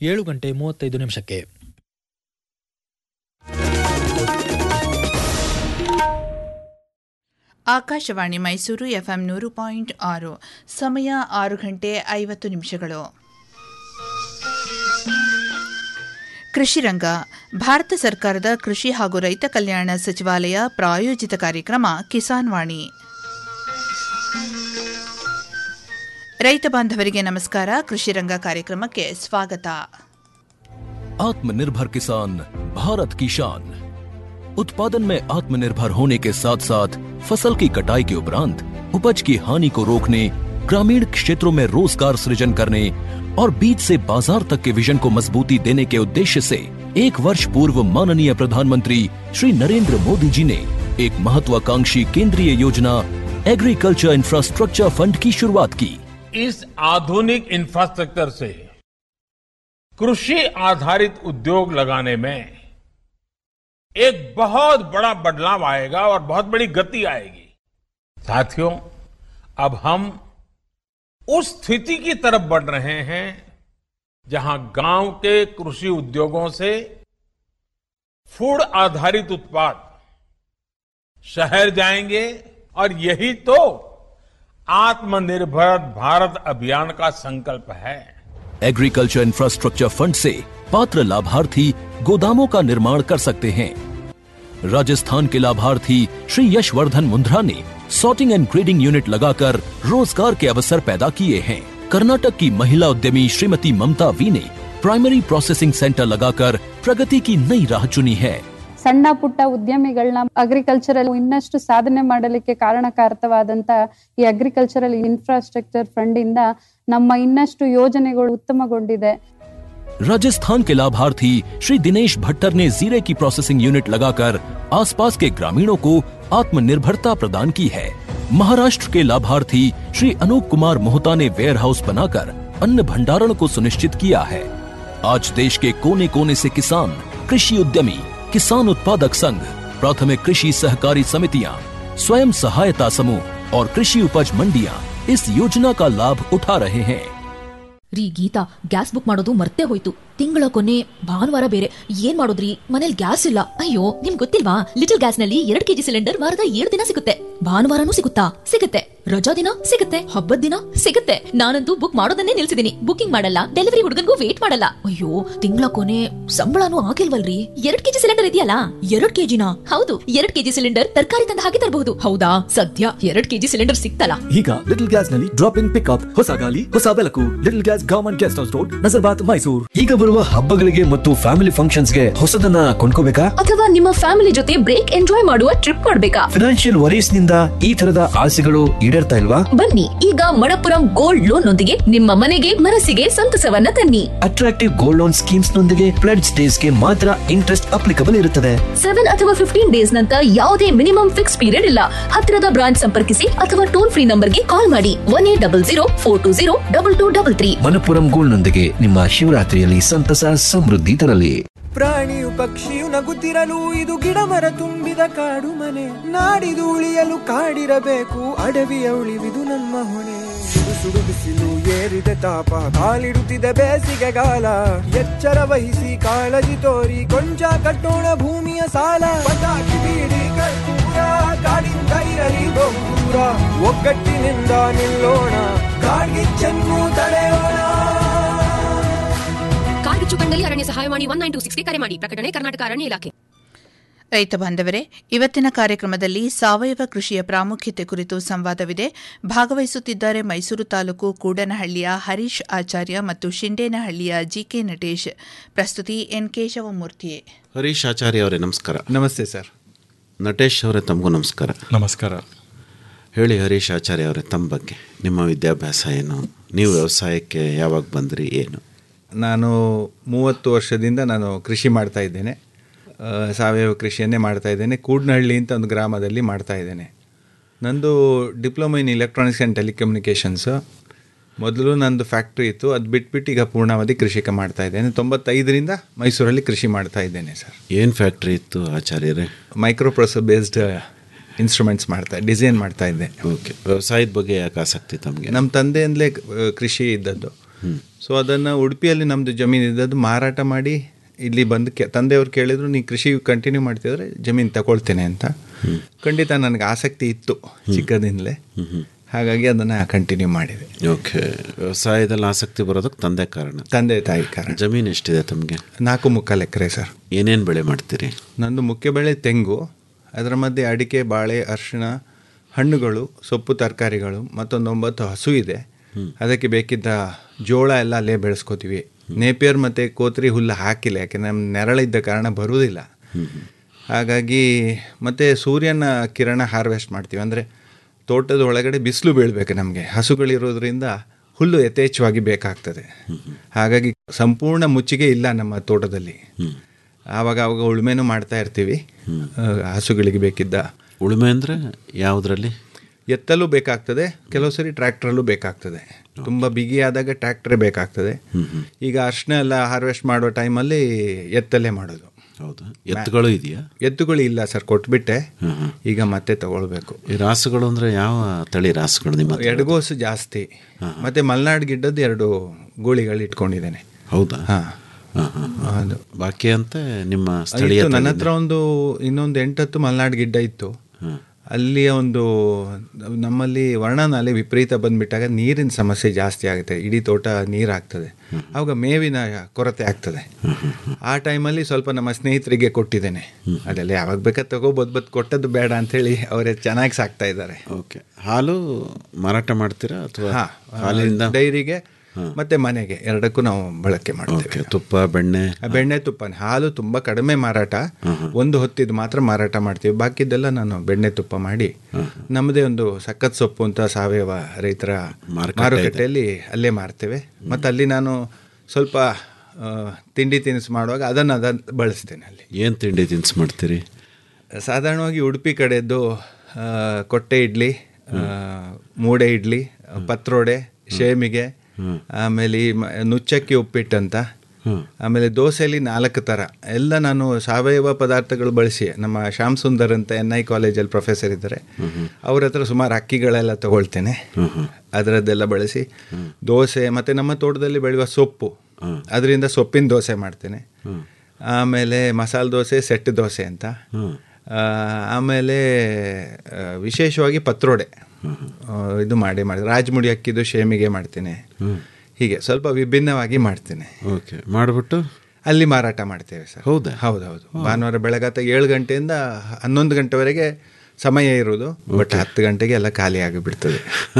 ಏಳು ಗಂಟೆ ಮೂವತ್ತೈದು ನಿಮಿಷಕ್ಕೆ ಆಕಾಶವಾಣಿ ಮೈಸೂರು ಎಫ್ಎಂ ನೂರು ಪಾಯಿಂಟ್ ಆರು ಸಮಯ ಆರು ಗಂಟೆ ಐವತ್ತು ನಿಮಿಷಗಳು ಕೃಷಿ ರಂಗ ಭಾರತ ಸರ್ಕಾರದ ಕೃಷಿ ಹಾಗೂ ರೈತ ಕಲ್ಯಾಣ ಸಚಿವಾಲಯ ಪ್ರಾಯೋಜಿತ ಕಾರ್ಯಕ್ರಮ ಕಿಸಾನ್ ವಾಣಿ ರೈತ ಬಾಂಧವರಿಗೆ ನಮಸ್ಕಾರ ಕೃಷಿ ರಂಗ ಕಾರ್ಯಕ್ರಮಕ್ಕೆ ಸ್ವಾಗತ आत्मनिर्भर किसान भारत की शान उत्पादन में आत्मनिर्भर होने के साथ साथ फसल की कटाई के उपरांत उपज की हानि को रोकने ग्रामीण क्षेत्रों में रोजगार सृजन करने और बीज से बाजार तक के विजन को मजबूती देने के उद्देश्य से एक वर्ष पूर्व माननीय प्रधानमंत्री श्री नरेंद्र मोदी जी ने एक महत्वाकांक्षी केंद्रीय योजना एग्रीकल्चर इंफ्रास्ट्रक्चर फंड की शुरुआत की इस आधुनिक इंफ्रास्ट्रक्चर से कृषि आधारित उद्योग लगाने में एक बहुत बड़ा बदलाव आएगा और बहुत बड़ी गति आएगी साथियों अब हम उस स्थिति की तरफ बढ़ रहे हैं जहां गांव के कृषि उद्योगों से फूड आधारित उत्पाद शहर जाएंगे और यही तो आत्मनिर्भर भारत अभियान का संकल्प है एग्रीकल्चर इंफ्रास्ट्रक्चर फंड से पात्र लाभार्थी गोदामों का निर्माण कर सकते हैं राजस्थान के लाभार्थी श्री यशवर्धन मुंद्रा ने सॉर्टिंग एंड ग्रेडिंग यूनिट लगाकर रोजगार के अवसर पैदा किए हैं कर्नाटक की महिला उद्यमी श्रीमती ममता वी ने प्राइमरी प्रोसेसिंग सेंटर लगाकर प्रगति की नई राह चुनी है ಸಣ್ಣ ಪುಟ್ಟ ಉದ್ಯಮಿಗಳನ್ನ ಅಗ್ರಿಕಲ್ಚರಲ್ ಇನ್ನಷ್ಟು ಸಾಧನೆ ಮಾಡಲಿಕ್ಕೆ ಕಾರಣಕಾರಕವಾದಂತ ಈ ಅಗ್ರಿಕಲ್ಚರಲ್ ಇನ್ಫ್ರಾಸ್ಟ್ರಕ್ಚರ್ ಫಂಡ್ ಇಂದ ನಮ್ಮ ಇನ್ನಷ್ಟು ಯೋಜನೆಗಳು ಉತ್ತಮಗೊಂಡಿದೆ राजस्थान के लाभार्थी श्री दिनेश भट्टर ने जीरे की प्रोसेसिंग यूनिट लगाकर आसपास के ग्रामीणों को आत्मनिर्भरता प्रदान की है महाराष्ट्र के लाभार्थी श्री अनूप कुमार मोहता ने वेयर हाउस बनाकर अन्न भंडारण को सुनिश्चित किया है आज देश के कोने कोने से किसान कृषि उद्यमी किसान उत्पादक संघ प्राथमिक कृषि सहकारी समितियां स्वयं सहायता समूह और कृषि उपज मंडियां इस योजना का लाभ उठा रहे हैं ರೀ ಗೀತಾ ಗ್ಯಾಸ್ ಬುಕ್ ಮಾಡೋದು ಮರ್ತೇ ಹೋಯ್ತು ತಿಂಗಳ ಕೊನೆ ಭಾನುವಾರ ಬೇರೆ ಏನ್ ಮಾಡೋದ್ರಿ ಮನೇಲಿ ಗ್ಯಾಸ್ ಇಲ್ಲ ಅಯ್ಯೋ ನಿಮ್ ಗೊತ್ತಿಲ್ವಾ ಲಿಟಲ್ ಗ್ಯಾಸ್ ನಲ್ಲಿ ಎರಡ್ ಕೆಜಿ ಸಿಲಿಂಡರ್ ವಾರದ ಏಳು ದಿನ ಸಿಗುತ್ತೆ ಭಾನುವಾರನೂ ಸಿಗುತ್ತಾ ಸಿಗುತ್ತೆ ರಜಾ ದಿನ ಸಿಗುತ್ತೆ ಹಬ್ಬದ ದಿನ ಸಿಗುತ್ತೆ ನಾನಂತೂ ಬುಕ್ ಮಾಡೋದನ್ನೇ ನಿಲ್ಸಿದೀನಿ ಬುಕಿಂಗ್ ಮಾಡಲ್ಲ ಡೆಲಿವರಿ ಹುಡುಗನ್ಗೂ ವೇಟ್ ಮಾಡಲ್ಲ ಅಯ್ಯೋ ತಿಂಗಳ ಕೊನೆ ಸಂಬಳನೂ ಆಗಿಲ್ವಲ್ರಿ ಎರಡ್ ಕೆಜಿ ಸಿಲಿಂಡರ್ ಇದೆಯಲ್ಲ ಎರಡ್ ಕೆಜಿನ ಹೌದು ಎರಡ್ ಕೆಜಿ ಸಿಲಿಂಡರ್ ತರಕಾರಿ ತಂದ ಹಾಗೆ ತರಬಹುದು ಹೌದಾ ಸದ್ಯ ಎರಡ್ ಕೆಜಿ ಸಿಲಿಂಡರ್ ಸಿಕ್ತಲ್ಲ ಈಗ ಲಿಟಲ್ ಗ್ಯಾಸ್ ನಲ್ಲಿ ಡ್ರಾಪ್ ಇನ್ ಪಿಕ್ಅಪ್ ಹೊಸ ಗಾಲಿ ಹೊಸ ಬೆಳಕು little gas government guest house road Nazarbad Mysuru ಈಗ ಬರುವ ಹಬ್ಬಗಳಿಗೆ ಮತ್ತು ಫ್ಯಾಮಿಲಿ ಫಂಕ್ಷನ್ಸ್ ಗೆ ಹೊಸದನ್ನ ಕೊಂಡ್ಕೋಬೇಕಾ ಅಥವಾ ನಿಮ್ಮ ಫ್ಯಾಮಿಲಿ ಜೊತೆ ಬ್ರೇಕ್ ಎಂಜಾಯ್ ಮಾಡುವ ಟ್ರಿಪ್ ಮಾಡ್ಬೇಕಾ ಫಿನಾನ್ಷಿಯಲ್ ವರೀಸ್ ನಿಂದ ಈ ತರದ ಆಸೆಗಳು ಈಡೇರ್ತಾ ಇಲ್ವಾ ಬನ್ನಿ ಈಗ ಮಣಪುರಂ ಗೋಲ್ಡ್ ಲೋನ್ ನೊಂದಿಗೆ ನಿಮ್ಮ ಮನೆಗೆ ಮನಸ್ಸಿಗೆ ಸಂತಸವನ್ನ ತನ್ನಿ ಅಟ್ರಾಕ್ಟಿವ್ ಗೋಲ್ಡ್ ಲೋನ್ ಸ್ಕೀಮ್ಸ್ ನೊಂದಿಗೆ ಪ್ಲೆಡ್ಸ್ ಡೇಸ್ ಗೆ ಮಾತ್ರ ಇಂಟ್ರೆಸ್ಟ್ ಅಪ್ಲಿಕಬಲ್ ಇರುತ್ತದೆ ಸೆವೆನ್ ಅಥವಾ ಫಿಫ್ಟೀನ್ ಡೇಸ್ ನಂತರ ಯಾವುದೇ ಮಿನಿಮಮ್ ಫಿಕ್ಸ್ ಪೀರಿಯಡ್ ಇಲ್ಲ ಹತ್ತಿರದ ಬ್ರಾಂಚ್ ಸಂಪರ್ಕಿಸಿ ಅಥವಾ ಟೋಲ್ ಫ್ರೀ ನಂಬರ್ಗೆ ಕಾಲ್ ಮಾಡಿ one eight double zero four two zero double two double three Manappuram gold ನೊಂದಿಗೆ ನಿಮ್ಮ ಶಿವರಾತ್ರಿಯಲ್ಲಿ ಸಂತಸ ಸಮೃದ್ಧಿ ತರಲಿ ಪ್ರಾಣಿಯು ಪಕ್ಷಿಯು ನಗುತ್ತಿರಲು ಇದು ಗಿಡ ಮರ ತುಂಬಿದ ಕಾಡು ಮನೆ ನಾಡಿದು ಉಳಿಯಲು ಕಾಡಿರಬೇಕು ಅಡವಿಯ ಉಳಿವಿದು ನಮ್ಮ ಹೊಣೆ ಸುಡು ಸುಡು ಬಿಸಿಲು ಏರಿದ ತಾಪ ಕಾಲಿಡುತ್ತಿದೆ ಬೇಸಿಗೆಗಾಲ ಎಚ್ಚರ ವಹಿಸಿ ಕಾಳಜಿ ತೋರಿ ಕೊಂಚ ಕಟ್ಟೋಣ ಭೂಮಿಯ ಸಾಲ ಪಟಾಕಿ ಬೀಡಿ ಕರ್ಪೂರ ಕಾಡಿಂದ ಇರಲಿ ಬಹುದೂರ ಒಗ್ಗಟ್ಟಿನಿಂದ ನಿಲ್ಲೋಣ ಕಾಡ್ಗಿಚ್ಚನ್ನು ತಡೆಯೋಣ ಕಾಡ್ಗಿಚ್ಚು ಕಂಡಲ್ಲಿ ಅರಣ್ಯ ಸಹಾಯವಾಣಿ ಒನ್ ನೈನ್ ಟು ಸಿಕ್ಸ್ಗೆ ಕರೆ ಮಾಡಿ ಪ್ರಕಟಣೆ ಕರ್ನಾಟಕ ಅರಣ್ಯ ಇಲಾಖೆ ರೈತ ಬಾಂಧವರೇ ಇವತ್ತಿನ ಕಾರ್ಯಕ್ರಮದಲ್ಲಿ ಸಾವಯವ ಕೃಷಿಯ ಪ್ರಾಮುಖ್ಯತೆ ಕುರಿತು ಸಂವಾದವಿದೆ ಭಾಗವಹಿಸುತ್ತಿದ್ದಾರೆ ಮೈಸೂರು ತಾಲೂಕು ಕೂಡನಹಳ್ಳಿಯ ಹರೀಶ್ ಆಚಾರ್ಯ ಮತ್ತು ಶಿಂಡೇನಹಳ್ಳಿಯ ಜಿಕೆ ನಟೇಶ್ ಪ್ರಸ್ತುತಿ ಎನ್ ಕೇಶವಮೂರ್ತಿ ಹರೀಶ್ ಆಚಾರ್ಯ ಅವರೇ ನಮಸ್ಕಾರ ನಮಸ್ತೆ ಸರ್ ನಟೇಶ್ ಅವರೇ ತಮಗೂ ನಮಸ್ಕಾರ ನಮಸ್ಕಾರ ಹೇಳಿ ಹರೀಶ್ ಆಚಾರ್ಯ ಅವರೇ ತಮ್ಮ ಬಗ್ಗೆ ನಿಮ್ಮ ವಿದ್ಯಾಭ್ಯಾಸ ಏನು ನೀವು ವ್ಯವಸಾಯಕ್ಕೆ ಯಾವಾಗ ಬಂದ್ರಿ ಏನು ನಾನು ಮೂವತ್ತು ವರ್ಷದಿಂದ ನಾನು ಕೃಷಿ ಮಾಡ್ತಾ ಇದ್ದೇನೆ ಆ, ಸಾವಯವ ಕೃಷಿಯನ್ನೇ ಮಾಡ್ತಾ ಇದ್ದೇನೆ ಕೂಡ್ನಹಳ್ಳಿ ಅಂತ ಒಂದು ಗ್ರಾಮದಲ್ಲಿ ಮಾಡ್ತಾ ಇದ್ದೇನೆ ನಂದು diploma in electronics and telecommunications ಮೊದಲು ನಂದು ಫ್ಯಾಕ್ಟ್ರಿ ಇತ್ತು ಅದು ಬಿಟ್ಬಿಟ್ಟು ಈಗ ಪೂರ್ಣಾವಧಿ ಕೃಷಿಕ ಮಾಡ್ತಾ ಇದ್ದೇನೆ ತೊಂಬತ್ತೈದರಿಂದ ಮೈಸೂರಲ್ಲಿ ಕೃಷಿ ಮಾಡ್ತಾ ಇದ್ದೇನೆ ಸರ್ ಏನು ಫ್ಯಾಕ್ಟ್ರಿ ಇತ್ತು ಆಚಾರ್ಯರೇ ಮೈಕ್ರೋ ಪ್ರೊಸೆಸ್ ಬೇಸ್ಡ್ ಇನ್ಸ್ಟ್ರೂಮೆಂಟ್ಸ್ ಮಾಡ್ತಾ ಡಿಸೈನ್ ಮಾಡ್ತಾ ಇದ್ದೆ ಓಕೆ ವ್ಯವಸಾಯದ ಬಗ್ಗೆ ಯಾಕೆ ಆಸಕ್ತಿ ತಮಗೆ ನಮ್ಮ ತಂದೆಯಿಂದಲೇ ಕೃಷಿ ಇದ್ದದ್ದು ಸೊ ಅದನ್ನು ಉಡುಪಿಯಲ್ಲಿ ನಮ್ಮದು ಜಮೀನು ಇದ್ದದ್ದು ಮಾರಾಟ ಮಾಡಿ ಇಲ್ಲಿ ಬಂದು ಕೆ ತಂದೆಯವ್ರು ಕೇಳಿದ್ರು ನೀ ಕೃಷಿ ಕಂಟಿನ್ಯೂ ಮಾಡ್ತಿದ್ರೆ ಜಮೀನು ತಗೊಳ್ತೇನೆ ಅಂತ ಖಂಡಿತ ನನಗೆ ಆಸಕ್ತಿ ಇತ್ತು ಚಿಕ್ಕದಿಂದಲೇ ಹಾಗಾಗಿ ಅದನ್ನು ಕಂಟಿನ್ಯೂ ಮಾಡಿದೆ ಓಕೆ ವ್ಯವಸಾಯದಲ್ಲಿ ಆಸಕ್ತಿ ಬರೋದಕ್ಕೆ ತಂದೆ ಕಾರಣ ತಂದೆ ತಾಯಿ ಕಾರಣ ಜಮೀನು ಎಷ್ಟಿದೆ ತಮಗೆ ನಾಲ್ಕು ಮುಕ್ಕಾಲು ಎಕರೆ ಸರ್ ಏನೇನು ಬೆಳೆ ಮಾಡ್ತೀರಿ ನಂದು ಮುಖ್ಯ ಬೆಳೆ ತೆಂಗು ಅದರ ಮಧ್ಯೆ ಅಡಿಕೆ ಬಾಳೆ ಅರಿಶಿಣ ಹಣ್ಣುಗಳು ಸೊಪ್ಪು ತರಕಾರಿಗಳು ಮತ್ತೊಂದು ಒಂಬತ್ತು ಹಸು ಇದೆ ಅದಕ್ಕೆ ಬೇಕಿದ್ದ ಜೋಳ ಎಲ್ಲ ಅಲ್ಲೇ ಬೆಳೆಸ್ಕೋತೀವಿ ನೇಪಿಯರ್ ಮತ್ತು ಕೋತ್ರಿ ಹುಲ್ಲು ಹಾಕಿಲ್ಲ ಯಾಕೆ ನಮ್ಮ ನೆರಳಿದ್ದ ಕಾರಣ ಬರುವುದಿಲ್ಲ ಹಾಗಾಗಿ ಮತ್ತು ಸೂರ್ಯನ ಕಿರಣ ಹಾರ್ವೆಸ್ಟ್ ಮಾಡ್ತೀವಿ ಅಂದರೆ ತೋಟದ ಒಳಗಡೆ ಬಿಸಿಲು ಬೀಳಬೇಕು ನಮಗೆ ಹಸುಗಳಿರೋದ್ರಿಂದ ಹುಲ್ಲು ಯಥೇಚ್ಛವಾಗಿ ಬೇಕಾಗ್ತದೆ ಹಾಗಾಗಿ ಸಂಪೂರ್ಣ ಮುಚ್ಚಿಗೆ ಇಲ್ಲ ನಮ್ಮ ತೋಟದಲ್ಲಿ ಆವಾಗ ಆವಾಗ ಉಳುಮೆನೂ ಮಾಡ್ತಾ ಇರ್ತೀವಿ ಆ, ಹಸುಗಳಿಗೆ ಬೇಕಿದ್ದ ಉಳುಮೆ ಅಂದರೆ ಯಾವುದರಲ್ಲಿ ಎತ್ತಲು ಬೇಕಾಗ್ತದೆ ಕೆಲವು ಸರಿ ಟ್ರ್ಯಾಕ್ಟ್ರಲ್ಲೂ ಬೇಕಾಗ್ತದೆ ತುಂಬ ಬಿಗಿಯಾದಾಗ ಟ್ರ್ಯಾಕ್ಟ್ರೇ ಬೇಕಾಗ್ತದೆ ಈಗ ಅರ್ಶಿನ ಎಲ್ಲ ಹಾರ್ವೆಸ್ಟ್ ಮಾಡೋ ಟೈಮಲ್ಲಿ ಎತ್ತಲ್ಲೇ ಮಾಡೋದು ಹೌದು ಎತ್ತುಗಳು ಇದೆಯಾ ಎತ್ತುಗಳು ಇಲ್ಲ ಸರ್ ಕೊಟ್ಬಿಟ್ಟೆ ಈಗ ಮತ್ತೆ ತಗೊಳ್ಬೇಕು ಈ ರಾಸುಗಳು ಅಂದರೆ ಯಾವ ತಳಿ ರಾಸುಗಳು ನಿಮ್ಮ ಹತ್ರ? ಎಡಗೋಸು ಜಾಸ್ತಿ ಮತ್ತೆ ಮಲೆನಾಡು ಗಿಡ್ಡದ್ದು ಎರಡು ಗೂಳಿಗಳು ಇಟ್ಕೊಂಡಿದ್ದೇನೆ ಹೌದಾ ಹಾ ಹಾಂ ಹಾಂ ಅದು ಬಾಕಿ ಅಂತ ನಿಮ್ಮ ಸ್ಥಳೀಯ ಇತ್ತು, ನನ್ನ ತಳಿನೇ? ಹತ್ರ ಒಂದು ಇನ್ನೊಂದು ಎಂಟತ್ತು ಮಲೆನಾಡು ಗಿಡ್ಡ ಇತ್ತು ಅಲ್ಲಿಯ ಒಂದು ನಮ್ಮಲ್ಲಿ ವರ್ಣನಾಲೆ ವಿಪರೀತ ಬಂದ್ಬಿಟ್ಟಾಗ ನೀರಿನ ಸಮಸ್ಯೆ ಜಾಸ್ತಿ ಆಗುತ್ತೆ ಇಡೀ ತೋಟ ನೀರು ಆಗ್ತದೆ ಆವಾಗ ಮೇವಿನ ಕೊರತೆ ಆಗ್ತದೆ ಆ ಟೈಮಲ್ಲಿ ಸ್ವಲ್ಪ ನಮ್ಮ ಸ್ನೇಹಿತರಿಗೆ ಕೊಟ್ಟಿದ್ದೇನೆ ಅದೆಲ್ಲ ಯಾವಾಗ ಬೇಕಾದ್ರೆ ತಗೋಬೋದು ಬತ್ ಕೊಟ್ಟದ್ದು ಬೇಡ ಅಂಥೇಳಿ ಅವರೇ ಚೆನ್ನಾಗಿ ಸಾಕ್ತಾ ಇದ್ದಾರೆ ಓಕೆ ಹಾಲು ಮಾರಾಟ ಮಾಡ್ತೀರಾ ಅಥವಾ ಹಾ ಹಾಲಿನಿಂದ ಡೈರಿಗೆ ಮತ್ತೆ ಮನೆಗೆ ಎರಡಕ್ಕೂ ನಾವು ಬಳಕೆ ಮಾಡ್ತೇವೆ ಓಕೆ ತುಪ್ಪ ಬೆಣ್ಣೆ ಆ ಬೆಣ್ಣೆ ತುಪ್ಪನೇ ಹಾಲು ತುಂಬ ಕಡಿಮೆ ಮಾರಾಟ ಒಂದು ಹೊತ್ತಿದ್ದು ಮಾತ್ರ ಮಾರಾಟ ಮಾಡ್ತೀವಿ ಬಾಕಿದ್ದೆಲ್ಲ ನಾನು ಬೆಣ್ಣೆ ತುಪ್ಪ ಮಾಡಿ ನಮ್ಮದೇ ಒಂದು ಸಖತ್ ಸೊಪ್ಪು ಅಂತ ಸಾವಯವ ರೈತರ ಮಾರುಕಟ್ಟೆ ಮಾರುಕಟ್ಟೆಯಲ್ಲಿ ಅಲ್ಲೇ ಮಾರ್ತೇವೆ ಮತ್ತು ಅಲ್ಲಿ ನಾನು ಸ್ವಲ್ಪ ಆ, ತಿಂಡಿ ತಿನಿಸು ಮಾಡುವಾಗ ಅದನ್ನು ಅದನ್ನು ಬಳಸ್ತೇನೆ ಅಲ್ಲಿ ಏನು ತಿಂಡಿ ತಿನಿಸು ಮಾಡ್ತೀರಿ ಸಾಧಾರಣವಾಗಿ ಉಡುಪಿ ಕಡೆದ್ದು ಆ, ಕೊಟ್ಟೆ ಇಡ್ಲಿ ಆ, ಮೂಡೆ ಇಡ್ಲಿ ಪತ್ರೋಡೆ ಶೇಮಿಗೆ ಆಮೇಲೆ ಈ ಮ- ನುಚ್ಚಕ್ಕಿ ಉಪ್ಪಿಟ್ಟಂತ ಆಮೇಲೆ ದೋಸೆಯಲ್ಲಿ ನಾಲ್ಕು ಥರ ಎಲ್ಲ ನಾನು ಸಾವಯವ ಪದಾರ್ಥಗಳು ಬಳಸಿ ನಮ್ಮ ಶ್ಯಾಮ್ ಸುಂದರ್ ಅಂತ ಎನ್ ಐ ಕಾಲೇಜಲ್ಲಿ ಪ್ರೊಫೆಸರ್ ಇದ್ದಾರೆ ಅವ್ರ ಹತ್ರ ಸುಮಾರು ಅಕ್ಕಿಗಳೆಲ್ಲ ತಗೊಳ್ತೇನೆ ಅದರದ್ದೆಲ್ಲ ಬಳಸಿ ದೋಸೆ ಮತ್ತು ನಮ್ಮ ತೋಟದಲ್ಲಿ ಬೆಳೆಯುವ ಸೊಪ್ಪು ಅದರಿಂದ ಸೊಪ್ಪಿನ ದೋಸೆ ಮಾಡ್ತೇನೆ ಆಮೇಲೆ ಮಸಾಲೆ ದೋಸೆ ಸೆಟ್ ದೋಸೆ ಅಂತ ಆ, ಆಮೇಲೆ ಆ, ವಿಶೇಷವಾಗಿ ಪತ್ರೋಡೆ ಆ, ಇದು ಮಾಡಿ ಮಾಡಿ ರಾಜಮುಡಿ ಅಕ್ಕಿದು ಶೇಮಿಗೆ ಮಾಡ್ತೇನೆ ಹೀಗೆ ಸ್ವಲ್ಪ ವಿಭಿನ್ನವಾಗಿ ಮಾಡ್ತೇನೆ ಓಕೆ ಮಾಡಿಬಿಟ್ಟು ಅಲ್ಲಿ ಮಾರಾಟ ಮಾಡ್ತೇವೆ ಸರ್ ಹೌದಾ ಹೌದು ಹೌದು ಭಾನುವಾರ ಬೆಳಗಾತ ಏಳು ಗಂಟೆಯಿಂದ ಹನ್ನೊಂದು ಗಂಟೆವರೆಗೆ ಸಮಯ ಇರುವುದು ಬಟ್ ಹತ್ತು ಗಂಟೆಗೆ ಎಲ್ಲ ಖಾಲಿ ಆಗಿಬಿಡ್ತದೆ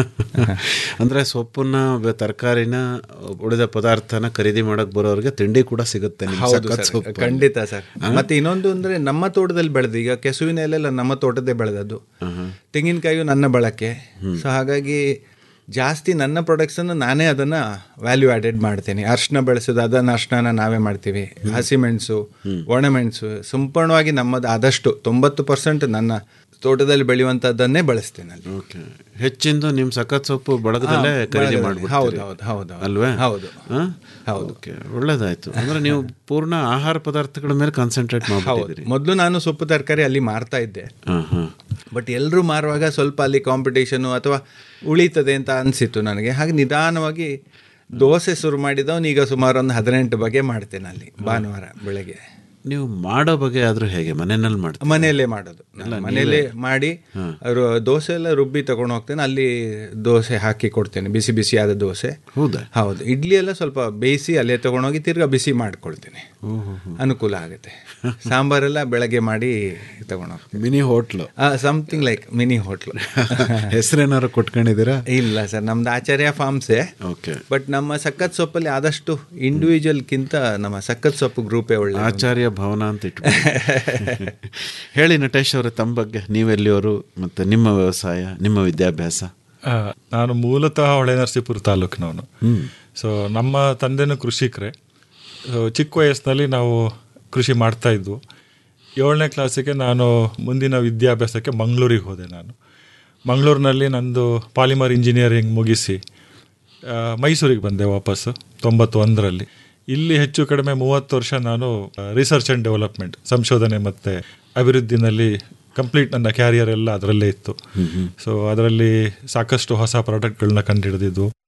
ಅಂದರೆ ಸೊಪ್ಪನ್ನ ಬೆ- ತರಕಾರಿನ ಉಳಿದ ಪದಾರ್ಥನ ಖರೀದಿ ಮಾಡಕ್ ಬರೋರಿಗೆ ತಿಂಡಿ ಕೂಡ ಸಿಗುತ್ತೆ ನಿಮ್ ಹೌದು ಸಖತ್ ಸರ್, ಸೊಪ್ಪು. ಖಂಡಿತ ಸರ್ ಮತ್ತೆ ಇನ್ನೊಂದು ಅಂದ್ರೆ ನಮ್ಮ ತೋಟದಲ್ಲಿ ಬೆಳೆದು ಈಗ ಕೆಸುವಿನ ಎಲೆಲ್ಲ ನಮ್ಮ ತೋಟದೇ ಬೆಳೆದದ್ದು ತೆಂಗಿನಕಾಯಿಯು ನನ್ನ ಬಳಕೆ ಸೊ ಹಾಗಾಗಿ ಜಾಸ್ತಿ ನನ್ನ ಪ್ರೊಡಕ್ಟ್ಸನ್ನು ನಾನೇ ಅದನ್ನು ವ್ಯಾಲ್ಯೂ ಆ್ಯಡೆಡ್ ಮಾಡ್ತೇನೆ ಅರ್ಶಿನ ಬೆಳೆಸೋದು ಅದನ್ನು ಅರ್ಶಿನ ನಾವೇ ಮಾಡ್ತೀವಿ ಹಸಿಮೆಣಸು ಒಣಮೆಣಸು ಸಂಪೂರ್ಣವಾಗಿ ನಮ್ಮದು ಆದಷ್ಟು ತೊಂಬತ್ತು ಪರ್ಸೆಂಟ್ ನನ್ನ ತೋಟದಲ್ಲಿ ಬೆಳೆಯುವಂಥದ್ದನ್ನೇ ಬಳಸ್ತೇನೆ ಅಲ್ಲಿ ಓಕೆ ಹೆಚ್ಚಿಂದು ನಿಮ್ಮ ಸಖತ್ ಸೊಪ್ಪು ಬಳಗದಲ್ಲೇ ಹಾ, ಖರೀದಿ ಬಳಗದಲ್ಲಿ. ಮಾಡ್ಬಿಡ್ತೀರಿ ಹೌದು, ಹೌದು, ಹೌದು, ಹೌದು. ಅಲ್ವೇ ಹೌದು. ಹಾ? ಹೌದು. ಓಕೆ ಒಳ್ಳೇದಾಯ್ತು ಅಂದ್ರೆ ನೀವು ಪೂರ್ಣ ಆಹಾರ ಪದಾರ್ಥಗಳ ಮೇಲೆ ಕಾನ್ಸಂಟ್ರೇಟ್ ಹೌದು ಮಾಡ್ಬಿಟ್ಟಿದ್ದೀರಿ ಮೊದಲು ನಾನು ಸೊಪ್ಪು ತರಕಾರಿ ಅಲ್ಲಿ ಮಾರ್ತಾ ಇದ್ದೆ ಹಾಂ ಹಾಂ ಬಟ್ ಎಲ್ಲರೂ ಮಾರುವಾಗ ಸ್ವಲ್ಪ ಅಲ್ಲಿ ಕಾಂಪಿಟೇಷನು ಅಥವಾ ಉಳಿತದೆ ಅಂತ ಅನಿಸಿತ್ತು ನನಗೆ ಹಾಗೆ ನಿಧಾನವಾಗಿ ದೋಸೆ ಶುರು ಮಾಡಿದವನು ಈಗ ಸುಮಾರು ಒಂದು ಹದಿನೆಂಟು ಬಗೆ ಮಾಡ್ತೇನೆ ಅಲ್ಲಿ ಭಾನುವಾರ ಬೆಳಗ್ಗೆ ನೀವು ಮಾಡೋ ಬಗ್ಗೆ ಆದ್ರೂ ಹೇಗೆ ಮನೆಯಲ್ಲಿ ಮಾಡ್ತೀವಿ ಮನೆಯಲ್ಲೇ ಮಾಡೋದು ನಾನು ಮನೆಯಲ್ಲೇ ಮಾಡಿ ಅವರು ದೋಸೆ ಎಲ್ಲ ರುಬ್ಬಿ ತಗೊಂಡು ಹೋಗ್ತೇನೆ ಅಲ್ಲಿ ದೋಸೆ ಹಾಕಿ ಕೊಡ್ತೇನೆ ಬಿಸಿ ಬಿಸಿಯಾದ ದೋಸೆ ಹೌದಾ ಹೌದು ಇಡ್ಲಿ ಎಲ್ಲ ಸ್ವಲ್ಪ ಬೇಯಿಸಿ ಅಲ್ಲೇ ತಗೊಂಡೋಗಿ ತಿರ್ಗಾ ಬಿಸಿ ಮಾಡ್ಕೊಳ್ತೇನೆ ಅನುಕೂಲ ಆಗುತ್ತೆ ಸಾಂಬಾರೆಲ್ಲ ಬೆಳಗ್ಗೆ ಮಾಡಿ ತಗೊಂಡು ಹೋಗ್ತೇನೆ mini hotel something like mini hotel ಹೆಸರೇನಾರು ಕೊಟ್ಕೊಂಡಿದ್ದೀರಾ ಇಲ್ಲ ಸರ್ ನಮ್ದು ಆಚಾರ್ಯ ಫಾರ್ಮ್ಸೇ ಓಕೆ ಬಟ್ ನಮ್ಮ ಸಖತ್ ಸೊಪ್ಪಲ್ಲಿ ಆದಷ್ಟು ಇಂಡಿವಿಜುವಲ್ಗಿಂತ ನಮ್ಮ ಸಖತ್ ಸೊಪ್ಪು ಗ್ರೂಪೇ ಒಳ್ಳೆ ಆಚಾರ್ಯ ಭವನ ಅಂತ ಇಟ್ಬಿಡಿ ಹೇಳಿ ನಟೇಶ್ ಅವರೇ ತಮ್ಮ ಬಗ್ಗೆ ನೀವೆಲ್ಲಿಯವರು ಮತ್ತು ನಿಮ್ಮ ವ್ಯವಸಾಯ ನಿಮ್ಮ ವಿದ್ಯಾಭ್ಯಾಸ ಆ, ನಾನು ಮೂಲತಃ ಹೊಳೆ ನರಸೀಪುರ ತಾಲೂಕಿನವನು ಸೊ ನಮ್ಮ ತಂದೆನೂ ಕೃಷಿಕರೇ ಸೊ ಚಿಕ್ಕ ವಯಸ್ಸಿನಲ್ಲಿ ನಾವು ಕೃಷಿ ಮಾಡ್ತಾ ಇದ್ವು ಏಳನೇ ಕ್ಲಾಸಿಗೆ ನಾನು ಮುಂದಿನ ವಿದ್ಯಾಭ್ಯಾಸಕ್ಕೆ ಮಂಗಳೂರಿಗೆ ಹೋದೆ ನಾನು ಮಂಗಳೂರಿನಲ್ಲಿ ನಂದು ಪಾಲಿಮರ್ ಇಂಜಿನಿಯರಿಂಗ್ ಮುಗಿಸಿ ಆ, ಮೈಸೂರಿಗೆ ಬಂದೆ ವಾಪಸ್ಸು ತೊಂಬತ್ತೊಂದರಲ್ಲಿ ಇಲ್ಲಿ ಹೆಚ್ಚು ಕಡಿಮೆ ಮೂವತ್ತು ವರ್ಷ ನಾನು ರಿಸರ್ಚ್ ಆ್ಯಂಡ್ ಡೆವಲಪ್ಮೆಂಟ್ ಸಂಶೋಧನೆ ಮತ್ತು ಅಭಿವೃದ್ಧಿನಲ್ಲಿ ಕಂಪ್ಲೀಟ್ ನನ್ನ ಕ್ಯಾರಿಯರ್ ಎಲ್ಲ ಅದರಲ್ಲೇ ಇತ್ತು ಸೊ ಅದರಲ್ಲಿ ಸಾಕಷ್ಟು ಹೊಸ ಪ್ರಾಡಕ್ಟ್ಗಳನ್ನ ಕಂಡುಹಿಡಿದಿದ್ದು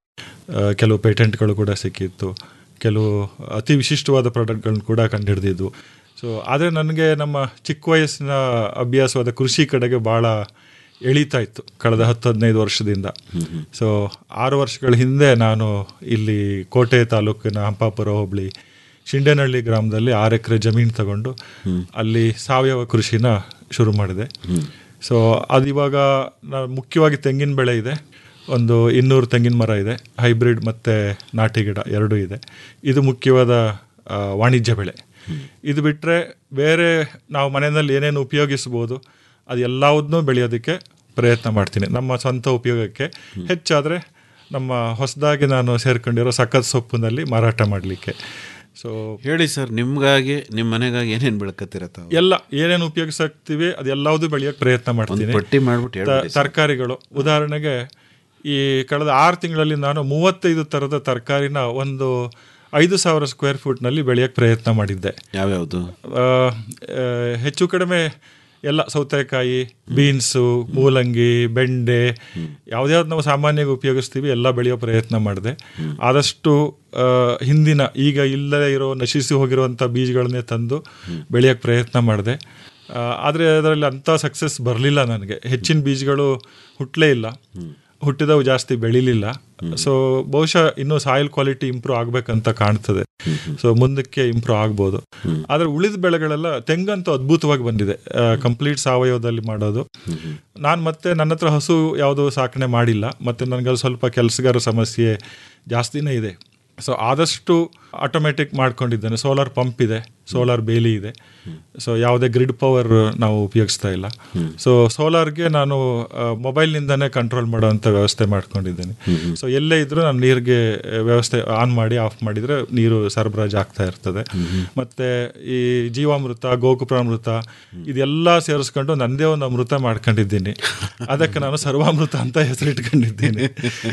ಆ, ಕೆಲವು ಪೇಟೆಂಟ್ಗಳು ಕೂಡ ಸಿಕ್ಕಿತ್ತು ಕೆಲವು ಅತಿ ವಿಶಿಷ್ಟವಾದ ಪ್ರಾಡಕ್ಟ್ಗಳನ್ನ ಕೂಡ ಕಂಡುಹಿಡಿದಿದ್ದು ಸೊ ಆದರೆ ನನಗೆ ನಮ್ಮ ಚಿಕ್ಕ ವಯಸ್ಸಿನ ಅಭ್ಯಾಸವಾದ ಕೃಷಿ ಕಡೆಗೆ ಭಾಳ ಎಳೀತಾ ಇತ್ತು ಕಳೆದ ಹತ್ತು ಹದಿನೈದು ವರ್ಷದಿಂದ ಸೊ ಆರು ವರ್ಷಗಳ ಹಿಂದೆ ನಾನು ಇಲ್ಲಿ ಕೋಟೆ ತಾಲೂಕಿನ ಹಂಪಾಪುರ ಹೋಬಳಿ ಶಿಂಡೇನಹಳ್ಳಿ ಗ್ರಾಮದಲ್ಲಿ ಆರು ಎಕರೆ ಜಮೀನು ತಗೊಂಡು ಅಲ್ಲಿ ಸಾವಯವ ಕೃಷಿನ ಶುರು ಮಾಡಿದೆ ಸೊ ಅದು ಇವಾಗ ನಾ- ಮುಖ್ಯವಾಗಿ ತೆಂಗಿನ ಬೆಳೆ ಇದೆ ಒಂದು ಇನ್ನೂರು ತೆಂಗಿನ ಮರ ಇದೆ ಹೈಬ್ರಿಡ್ ಮತ್ತು ನಾಟಿ ಗಿಡ ಎರಡೂ ಇದೆ ಇದು ಮುಖ್ಯವಾದ ಆ, ವಾಣಿಜ್ಯ ಬೆಳೆ ಇದು ಬಿಟ್ಟರೆ ಬೇರೆ ನಾವು ಮನೆಯಲ್ಲಿ ಏನೇನು ಉಪಯೋಗಿಸ್ಬೋದು ಅದು ಎಲ್ಲವನ್ನೂ ಬೆಳೆಯೋದಕ್ಕೆ ಪ್ರಯತ್ನ ಮಾಡ್ತೀನಿ ನಮ್ಮ ಸ್ವಂತ ಉಪಯೋಗಕ್ಕೆ ಹೆಚ್ಚಾದರೆ ನಮ್ಮ ಹೊಸದಾಗಿ ನಾನು ಸೇರ್ಕೊಂಡಿರೋ ಸಖತ್ ಸೊಪ್ಪಿನಲ್ಲಿ ಮಾರಾಟ ಮಾಡಲಿಕ್ಕೆ ಸೊ ಹೇಳಿ ಸರ್ ನಿಮ್ಗಾಗಿ ನಿಮ್ಮ ಮನೆಗಾಗಿ ಏನೇನು ಬೆಳ್ಕತ್ತೀರ ತಾವು ಎಲ್ಲ ಏನೇನು ಉಪಯೋಗಿಸ್ತೀವಿ ಅದೆಲ್ಲವುದು ಬೆಳೆಯೋಕೆ ಪ್ರಯತ್ನ ಮಾಡ್ತೀನಿ ಒಂದು ಪಟ್ಟಿ ಮಾಡ್ಬಿಟ್ಟು ಹೇಳ್ಬಿಡಿ ತ- ತರಕಾರಿಗಳು ಉದಾಹರಣೆಗೆ ಈ ಕಳೆದ ಆರು ತಿಂಗಳಲ್ಲಿ ನಾನು ಮೂವತ್ತೈದು ಥರದ ತರಕಾರಿನ ಒಂದು ಐದು ಸಾವಿರ ಸ್ಕ್ವೇರ್ ಫೀಟ್ನಲ್ಲಿ ಬೆಳೆಯೋಕ್ಕೆ ಪ್ರಯತ್ನ ಮಾಡಿದ್ದೆ ಯಾವ್ಯಾವುದು ಆ, ಆ, ಹೆಚ್ಚು ಕಡಿಮೆ ಎಲ್ಲ ಸೌತೆಕಾಯಿ ಬೀನ್ಸು ಮೂಲಂಗಿ ಬೆಂಡೆ ಯಾವ್ದ್ಯಾವ್ದು ನಾವು ಸಾಮಾನ್ಯವಾಗಿ ಉಪಯೋಗಿಸ್ತೀವಿ ಎಲ್ಲ ಬೆಳೆಯೋ ಪ್ರಯತ್ನ ಮಾಡಿದೆ ಆದಷ್ಟು ಆ, ಹಿಂದಿನ ಈಗ ಇಲ್ಲದೇ ಇರೋ ನಶಿಸಿ ಹೋಗಿರುವಂಥ ಬೀಜಗಳನ್ನೇ ತಂದು ಬೆಳೆಯೋಕ್ಕೆ ಪ್ರಯತ್ನ ಮಾಡಿದೆ ಆದರೆ ಅದರಲ್ಲಿ ಅಂಥ ಸಕ್ಸಸ್ ಬರಲಿಲ್ಲ ನನಗೆ ಹೆಚ್ಚಿನ ಬೀಜಗಳು ಹುಟ್ಟಲೇ ಇಲ್ಲ ಹುಟ್ಟಿದವು ಜಾಸ್ತಿ ಬೆಳಿಲಿಲ್ಲ ಸೊ ಬಹುಶಃ ಇನ್ನೂ ಸಾಯಿಲ್ ಕ್ವಾಲಿಟಿ ಇಂಪ್ರೂವ್ ಆಗ್ಬೇಕಂತ ಕಾಣ್ತದೆ ಸೊ ಮುಂದಕ್ಕೆ ಇಂಪ್ರೂವ್ ಆಗ್ಬೋದು ಆದರೆ ಉಳಿದ ಬೆಳೆಗಳೆಲ್ಲ ತೆಂಗಂತೂ ಅದ್ಭುತವಾಗಿ ಬಂದಿದೆ ಕಂಪ್ಲೀಟ್ ಸಾವಯವದಲ್ಲಿ ಮಾಡೋದು ನಾನು ಮತ್ತೆ ನನ್ನ ಹತ್ರ ಹಸು ಯಾವುದು ಸಾಕಣೆ ಮಾಡಿಲ್ಲ ಮತ್ತೆ ನನಗೆ ಅಲ್ಲಿ ಸ್ವಲ್ಪ ಕೆಲಸಗಾರ ಸಮಸ್ಯೆ ಜಾಸ್ತಿನೇ ಇದೆ ಸೊ ಆದಷ್ಟು ಆಟೋಮೆಟಿಕ್ ಮಾಡ್ಕೊಂಡಿದ್ದೇನೆ ಸೋಲಾರ್ ಪಂಪ್ ಇದೆ ಸೋಲಾರ್ ಬೇಲಿ ಇದೆ ಸೊ ಯಾವುದೇ ಗ್ರಿಡ್ ಪವರ್ ನಾವು ಉಪಯೋಗಿಸ್ತಾ ಇಲ್ಲ ಸೊ ಸೋಲಾರ್ಗೆ ನಾನು ಮೊಬೈಲ್ನಿಂದನೇ ಕಂಟ್ರೋಲ್ ಮಾಡೋವಂಥ ವ್ಯವಸ್ಥೆ ಮಾಡ್ಕೊಂಡಿದ್ದೇನೆ ಸೊ ಎಲ್ಲೇ ಇದ್ರೂ ನಾನು ನೀರಿಗೆ ವ್ಯವಸ್ಥೆ ಆನ್ ಮಾಡಿ ಆಫ್ ಮಾಡಿದರೆ ನೀರು ಸರಬರಾಜು ಆಗ್ತಾ ಇರ್ತದೆ ಮತ್ತು ಈ ಜೀವಾಮೃತ ಗೋಕುಪ್ರಾಮೃತ ಇದೆಲ್ಲ ಸೇರಿಸ್ಕೊಂಡು ನಂದೇ ಒಂದು ಅಮೃತ ಮಾಡ್ಕೊಂಡಿದ್ದೀನಿ ಅದಕ್ಕೆ ನಾನು ಸರ್ವಾಮೃತ ಅಂತ ಹೆಸರಿಟ್ಕೊಂಡಿದ್ದೀನಿ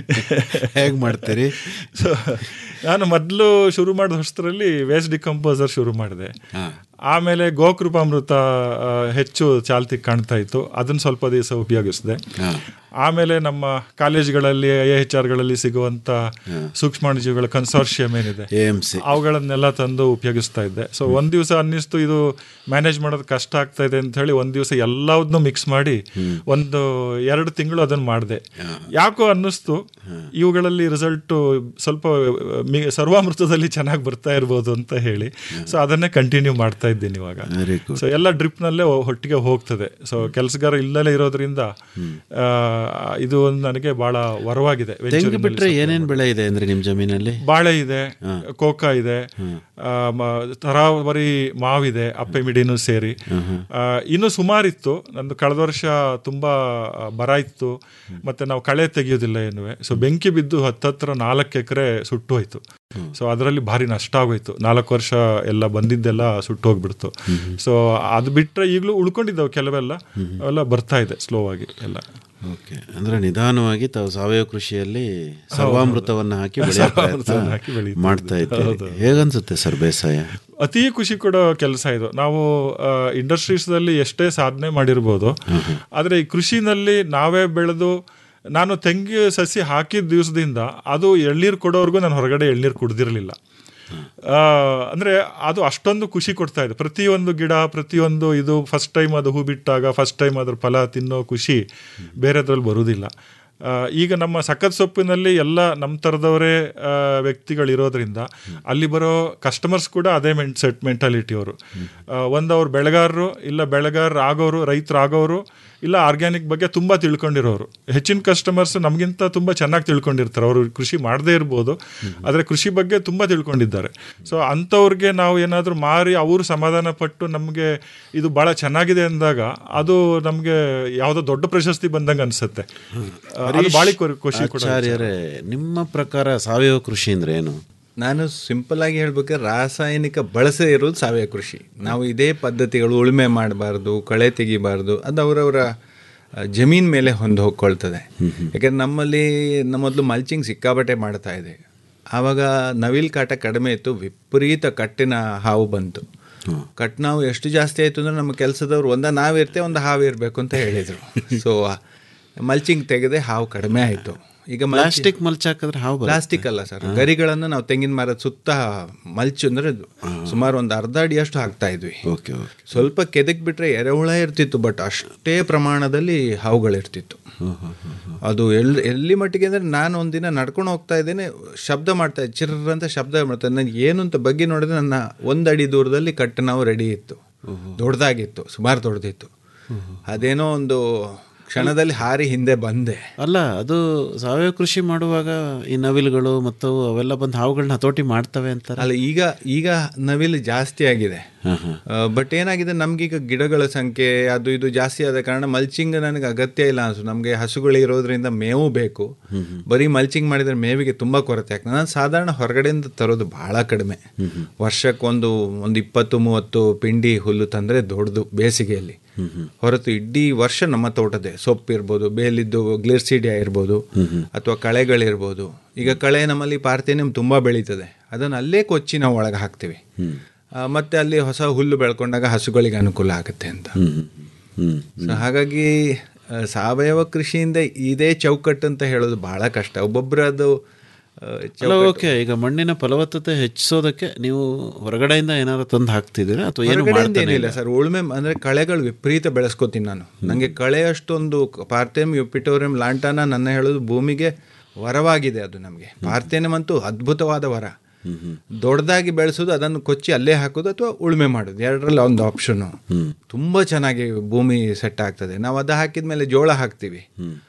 ಹೇಗೆ ಮಾಡ್ತೀರಿ ಸೊ ನಾನು ಮೊದಲು ಶುರು ಮಾಡಿದ ಹೊಸರಲ್ಲಿ ವೇಸ್ಟ್ ಡಿಕಂಪೋಸರ್ ಶುರು ಮಾಡಿದೆ ಆಮೇಲೆ ಗೋಕೃಪಾಮೃತ ಆ, ಹೆಚ್ಚು ಚಾಲ್ತಿ ಕಾಣ್ತಾ ಇತ್ತು ಅದನ್ನ ಸ್ವಲ್ಪ ದಿವಸ ಉಪಯೋಗಿಸಿದೆ ಆಮೇಲೆ ನಮ್ಮ ಕಾಲೇಜ್ಗಳಲ್ಲಿ ಐ ಎಚ್ ಆರ್ಗಳಲ್ಲಿ ಸಿಗುವಂತ ಸೂಕ್ಷ್ಮಾಣುಜೀವಿಗಳ ಕನ್ಸಾರ್ಷಿಯಂ ಏನಿದೆ AMC. ಅವುಗಳನ್ನೆಲ್ಲ ತಂದು ಉಪಯೋಗಿಸ್ತಾ ಇದ್ದೆ ಸೊ ಒಂದ್ ದಿವಸ ಅನ್ನಿಸ್ತು ಇದು ಮ್ಯಾನೇಜ್ ಮಾಡೋದು ಕಷ್ಟ ಆಗ್ತಾ ಇದೆ ಅಂತ ಹೇಳಿ ಒಂದ್ ದಿವಸ ಎಲ್ಲವನ್ನೂ ಮಿಕ್ಸ್ ಮಾಡಿ ಒಂದು ಎರಡು ತಿಂಗಳು ಅದನ್ನ ಮಾಡಿದೆ ಯಾಕೋ ಅನ್ನಿಸ್ತು ಇವುಗಳಲ್ಲಿ ರಿಸಲ್ಟ್ ಸ್ವಲ್ಪ ಮಿ- ಸರ್ವಾಮೃತದಲ್ಲಿ ಚೆನ್ನಾಗಿ ಬರ್ತಾ ಇರ್ಬೋದು ಅಂತ ಹೇಳಿ ಸೊ ಅದನ್ನೇ ಕಂಟಿನ್ಯೂ ಮಾಡ್ತಾ ಇದ್ದೀನಿ ಇವಾಗ ವೆರಿ ಗುಡ್ ಸೊ ಎಲ್ಲ ಡ್ರಿಪ್ ನಲ್ಲೇ ಒಟ್ಟಿಗೆ ಹೋಗ್ತದೆ ಸೊ ಕೆಲಸಗಾರ ಇಲ್ಲಲೇ ಇರೋದ್ರಿಂದ ಆ, ಇದು ಒಂದು ನನಗೆ ಬಹಳ ವರವಾಗಿದೆ ತೆಂಗು ವೆಂಚೂರಿನಲ್ಲಿ ಬಿಟ್ರೆ ಸ್ವಲ್ಪ ಏನೇನು ಬೆಳೆ ಇದೆ ಅಂದ್ರೆ ನಿಮ್ಮ ಜಮೀನಲ್ಲಿ ಬಾಳೆ ಇದೆ ಕೋಕಾ ಇದೆ ಆ, ಮ- ತರಾವರಿ ಮಾವಿದೆ ಅಪ್ಪೆ ಮಿಡಿನೂ ಸೇರಿ ಆ, ಇನ್ನು ಸುಮಾರಿತ್ತು ನಂದು ಕಳೆದ ವರ್ಷ ತುಂಬಾ ಆ, ಬರ ಇತ್ತು ಮತ್ತೆ ನಾವು ಕಳೆ ತೆಗೆಯೋದಿಲ್ಲ ಏನುವೆ ಸೊ ಬೆಂಕಿ ಬಿದ್ದು ಹತ್ತತ್ರ ನಾಲ್ಕು ಎಕರೆ ಸುಟ್ಟು ಹೋಯ್ತು ಸೊ ಅದರಲ್ಲಿ ಭಾರಿ ನಷ್ಟ ಆಗೋಯ್ತು ನಾಲ್ಕು ವರ್ಷ ಎಲ್ಲ ಬಂದಿದ್ದೆಲ್ಲ ಸುಟ್ಟು ಹೋಗ್ಬಿಡ್ತು ಸೊ ಅದು ಬಿಟ್ರೆ ಈಗಲೂ ಉಳ್ಕೊಂಡಿದ್ದಾವೆ ಕೆಲವೆಲ್ಲ ಅವೆಲ್ಲ ಬರ್ತಾ ಇದೆ ಸ್ಲೋ ಆಗಿ ಎಲ್ಲ ಓಕೆ ಅಂದ್ರೆ ನಿಧಾನವಾಗಿ ತಾವು ಸಾವಯವ ಕೃಷಿಯಲ್ಲಿ ಸರ್ವಾಮೃತವನ್ನು ಹಾಕಿ ಬೆಳೆಯೋ ಪ್ರಯತ್ನ ಸರ್ವಾಮೃತವನ್ನು ಹಾಕಿ ಬೆಳೀತಾ ಮಾಡ್ತಾ ಇದ್ದೀವಿ. ಇದ್ದೀವಿ ಹೇಗನ್ಸುತ್ತೆ ಸರ್ ಬೇಸಾಯ ಅತಿ ಖುಷಿ ಕೊಡೋ ಕೆಲಸ ಇದು ನಾವು ಇಂಡಸ್ಟ್ರೀಸ್ದಲ್ಲಿ ಎಷ್ಟೇ ಸಾಧನೆ ಮಾಡಿರ್ಬೋದು ಆದರೆ ಈ ಕೃಷಿನಲ್ಲಿ ನಾವೇ ಬೆಳೆದು ನಾನು ತೆಂಗು ಸಸಿ ಹಾಕಿದ ದಿವಸದಿಂದ ಅದು ಎಳ್ನೀರು ಕೊಡೋವರೆಗೂ ನಾನು ಹೊರಗಡೆ ಎಳ್ನೀರು ಕುಡ್ದಿರಲಿಲ್ಲ ಆ, ಅಂದ್ರೆ ಅದು ಅಷ್ಟೊಂದು ಖುಷಿ ಕೊಡ್ತಾ ಇದೆ ಪ್ರತಿಯೊಂದು ಗಿಡ ಪ್ರತಿಯೊಂದು ಇದು ಫಸ್ಟ್ ಟೈಮ್ ಅದು ಹೂ ಬಿಟ್ಟಾಗ ಫಸ್ಟ್ ಟೈಮ್ ಅದ್ರ ಫಲ ತಿನ್ನೋ ಖುಷಿ ಬೇರೆದ್ರಲ್ಲಿ ಬರುವುದಿಲ್ಲ ಆ, ಈಗ ನಮ್ಮ ಸಖತ್ ಸೊಪ್ಪಿನಲ್ಲಿ ಎಲ್ಲ ನಮ್ಮ ಥರದವರೇ ವ್ಯಕ್ತಿಗಳಿರೋದ್ರಿಂದ ಅಲ್ಲಿ ಬರೋ ಕಸ್ಟಮರ್ಸ್ ಕೂಡ ಅದೇ ಮೆಂಟ್ ಸೆಟ್ ಮೆಂಟಾಲಿಟಿ ಅವರು ಒಂದು ಅವ್ರು ಬೆಳೆಗಾರರು ಇಲ್ಲ ಬೆಳೆಗಾರರು ಆಗೋರು ರೈತರು ಆಗೋರು ಇಲ್ಲ ಆರ್ಗ್ಯಾನಿಕ್ ಬಗ್ಗೆ ತುಂಬ ತಿಳ್ಕೊಂಡಿರೋರು ಹೆಚ್ಚಿನ ಕಸ್ಟಮರ್ಸ್ ನಮಗಿಂತ ತುಂಬ ಚೆನ್ನಾಗಿ ತಿಳ್ಕೊಂಡಿರ್ತಾರೆ ಅವರು ಕೃಷಿ ಮಾಡದೇ ಇರ್ಬೋದು ಆದರೆ ಕೃಷಿ ಬಗ್ಗೆ ತುಂಬ ತಿಳ್ಕೊಂಡಿದ್ದಾರೆ ಸೊ ಅಂಥವ್ರಿಗೆ ನಾವು ಏನಾದರೂ ಮಾರಿ ಅವರು ಸಮಾಧಾನ ಪಟ್ಟು ನಮಗೆ ಇದು ಭಾಳ ಚೆನ್ನಾಗಿದೆ ಅಂದಾಗ ಅದು ನಮಗೆ ಯಾವುದೋ ದೊಡ್ಡ ಪ್ರಶಸ್ತಿ ಬಂದಂಗೆ ಅನಿಸುತ್ತೆ ಅದು ಭಾಳ ಖುಷಿ ಕೊಡೋ ವಿಚಾರ. ಆಚಾರ್ಯರೇ ನಿಮ್ಮ ಪ್ರಕಾರ ಸಾವಯವ ಕೃಷಿ ಅಂದ್ರೆ ಏನು ನಾನು ಸಿಂಪಲ್ ಆಗಿ ಹೇಳ್ಬೇಕಾದ್ರೆ ರಾಸಾಯನಿಕ ಬಳಸದೇ ಇರೋದು ಸಾವಯವ ಕೃಷಿ ನಾವು ಇದೇ ಪದ್ಧತಿಗಳು ಉಳುಮೆ ಮಾಡಬಾರ್ದು ಕಳೆ ತೆಗಿಬಾರ್ದು ಅದು ಅವರವರ ಜಮೀನ್ ಮೇಲೆ ಹೊಂದು ಹೋಗ್ಕೊಳ್ತದೆ ಯಾಕಂದ್ರೆ ನಮ್ಮಲ್ಲಿ ನಮ್ಮ ಮೊದಲು ಮಲ್ಚಿಂಗ್ ಸಿಕ್ಕಾಬಟ್ಟೆ ಮಾಡ್ತಾ ಇದೆ ಆವಾಗ ನವಿಲ್ ಕಾಟ ಕಡಿಮೆ ಇತ್ತು ವಿಪರೀತ ಕಟ್ಟಿನ ಹಾವು ಬಂತು ಕಟ್ನಾವು ಎಷ್ಟು ಜಾಸ್ತಿ ಆಯಿತು ಅಂದರೆ ನಮ್ಮ ಕೆಲಸದವ್ರು ಒಂದ ನಾವಿರ್ತೇವೆ ಒಂದು ಹಾವು ಇರಬೇಕು ಅಂತ ಹೇಳಿದರು ಸೊ ಮಲ್ಚಿಂಗ್ ತೆಗೆದೆ ಹಾವು ಕಡಿಮೆ ಆಯಿತು ಈಗ ಪ್ಲಾಸ್ಟಿಕ್ ಮಲ್ಚ್ ಹಾಕಿದ್ರೆ ಹಾವು ಬರುತ್ತೆ. ಪ್ಲಾಸ್ಟಿಕ್ ಅಲ್ಲ ಸರ್ ಗರಿಗಳನ್ನು ನಾವು ತೆಂಗಿನ ಮರದ ಸುತ್ತ ಮಲ್ಚು ಅಂದ್ರೆ ಸುಮಾರು ಒಂದು ಅರ್ಧ ಅಡಿಯಷ್ಟು ಹಾಕ್ತಾ ಇದ್ವಿ ಓಕೆ ಓಕೆ ಸ್ವಲ್ಪ ಕೆದಕ್ ಬಿಟ್ರೆ ಎರೆಹುಳ ಇರ್ತಿತ್ತು ಬಟ್ ಅಷ್ಟೇ ಪ್ರಮಾಣದಲ್ಲಿ ಹಾವುಗಳಿರ್ತಿತ್ತು ಅದು ಎಲ್ಲಿ ಎಲ್ಲಿ ಮಟ್ಟಿಗೆ ಅಂದ್ರೆ ನಾನು ಒಂದಿನ ನಡ್ಕೊಂಡು ಹೋಗ್ತಾ ಇದ್ದೇನೆ ಶಬ್ದ ಮಾಡ್ತಾ ಇದ್ದೆ ಚಿರ್ರ ಅಂತ ಶಬ್ದ ಮಾಡ್ತಾ ನನಗೆ ಏನು ಅಂತ ಬಗ್ಗೆ ನೋಡಿದ್ರೆ ನನ್ನ ಒಂದು ಅಡಿ ದೂರದಲ್ಲಿ ಕಟ್ಟು ನಾವು ರೆಡಿ ಇತ್ತು ದೊಡ್ಡದಾಗಿತ್ತು ಸುಮಾರು ದೊಡ್ಡದಿತ್ತು ಅದೇನೋ ಒಂದು ಕ್ಷಣದಲ್ಲಿ ಹಾರಿ ಹಿಂದೆ ಬಂದೆ ಅಲ್ಲ ಅದು ಸಾವಯವ ಕೃಷಿ ಮಾಡುವಾಗ ಈ ನವಿಲುಗಳು ಮತ್ತು ಅವೆಲ್ಲ ಬಂದು ಹಾವುಗಳನ್ನ ಹತೋಟಿ ಮಾಡ್ತವೆ ಅಂತಾರೆ ಅಲ್ಲ ಈಗ ಈಗ ನವಿಲು ಜಾಸ್ತಿ ಆಗಿದೆ ಬಟ್ ಏನಾಗಿದೆ ನಮ್ಗೀಗ ಗಿಡಗಳ ಸಂಖ್ಯೆ ಅದು ಇದು ಜಾಸ್ತಿ ಆದ ಕಾರಣ ಮಲ್ಚಿಂಗ್ ನನಗೆ ಅಗತ್ಯ ಇಲ್ಲ ಅನ್ಸು ನಮಗೆ ಹಸುಗಳು ಇರೋದ್ರಿಂದ ಮೇವು ಬೇಕು ಬರೀ ಮಲ್ಚಿಂಗ್ ಮಾಡಿದ್ರೆ ಮೇವಿಗೆ ತುಂಬಾ ಕೊರತೆ ಆಗ್ತದೆ ನಾನು ಸಾಧಾರಣ ಹೊರಗಡೆಯಿಂದ ತರೋದು ಬಹಳ ಕಡಿಮೆ ವರ್ಷಕ್ಕೊಂದು ಒಂದು ಇಪ್ಪತ್ತು ಮೂವತ್ತು ಪಿಂಡಿ ಹುಲ್ಲು ತಂದ್ರೆ ದೊಡ್ಡದು ಬೇಸಿಗೆಯಲ್ಲಿ ಹೊರತು ಇಡೀ ವರ್ಷ ನಮ್ಮ ತೋಟದೇ ಸೊಪ್ಪು ಇರ್ಬೋದು ಬೇಲಿದ್ದು ಗ್ಲಿರ್ಸಿಡಿಯಾ ಇರ್ಬೋದು ಅಥವಾ ಕಳೆಗಳಿರ್ಬೋದು ಈಗ ಕಳೆ ನಮ್ಮಲ್ಲಿ ಪಾರ್ಥೇನಿಯಂ ತುಂಬಾ ಬೆಳೀತದೆ ಅದನ್ನು ಅಲ್ಲೇ ಕೊಚ್ಚಿ ನಾವು ಒಳಗೆ ಹಾಕ್ತೀವಿ ಆ, ಮತ್ತೆ ಅಲ್ಲಿ ಹೊಸ ಹುಲ್ಲು ಬೆಳ್ಕೊಂಡಾಗ ಹಸುಗಳಿಗೆ ಅನುಕೂಲ ಆಗುತ್ತೆ ಅಂತ So ಹಾಗಾಗಿ ಆ, ಸಾವಯವ ಕೃಷಿಯಿಂದ ಇದೇ ಚೌಕಟ್ಟು ಅಂತ ಹೇಳೋದು ಬಹಳ ಕಷ್ಟ ಒಬ್ಬೊಬ್ಬರು ಅದು ಆ, ಅಲ್ಲ ಚೌಕಟ್ಟು- ಓಕೆ ಈಗ ಮಣ್ಣಿನ ಫಲವತ್ತತೆ ಹೆಚ್ಚಿಸೋದಕ್ಕೆ ನೀವು ಹೊರಗಡೆಯಿಂದ ಏನಾದ್ರು ತಂದು ಹಾಕ್ತಿದ್ದೀರಾ ಅಥವಾ ಏನು ಹೊರಗಡೆಯಿಂದ ಮಾಡ್ತಾನೆ ಏನಿಲ್ಲ ಸರ್ ಉಳುಮೆ ಅಂದ್ರೆ ಕಳೆಗಳು ವಿಪರೀತ ಬೆಳೆಸ್ಕೋತೀನಿ ನಾನು ನನಗೆ ಕಳೆ ಅಷ್ಟೊಂದು ಪಾರ್ಥೇಮ್ ಯುಪಿಟೋರಿಯಂ ಲಾಂಟಾನ ನನ್ನ ಹೇಳೋದು ಭೂಮಿಗೆ ವರವಾಗಿದೆ ಅದು ನಮಗೆ ಪಾರ್ಥೇನಿಯಂ ಅಂತೂ ಅದ್ಭುತವಾದ ವರ ದೊಡ್ಡದಾಗಿ ಬೆಳೆಸೋದು ಅದನ್ನು ಕೊಚ್ಚಿ ಅಲ್ಲೇ ಹಾಕೋದು ಅಥವಾ ಉಳುಮೆ ಮಾಡೋದು ಎರಡರಲ್ಲಿ ಒಂದು ಆಪ್ಷನ್ ತುಂಬಾ ಚೆನ್ನಾಗಿ ಭೂಮಿ ಸೆಟ್ ಆಗ್ತದೆ ನಾವು ಅದು ಹಾಕಿದ ಮೇಲೆ ಜೋಳ ಹಾಕ್ತೀವಿ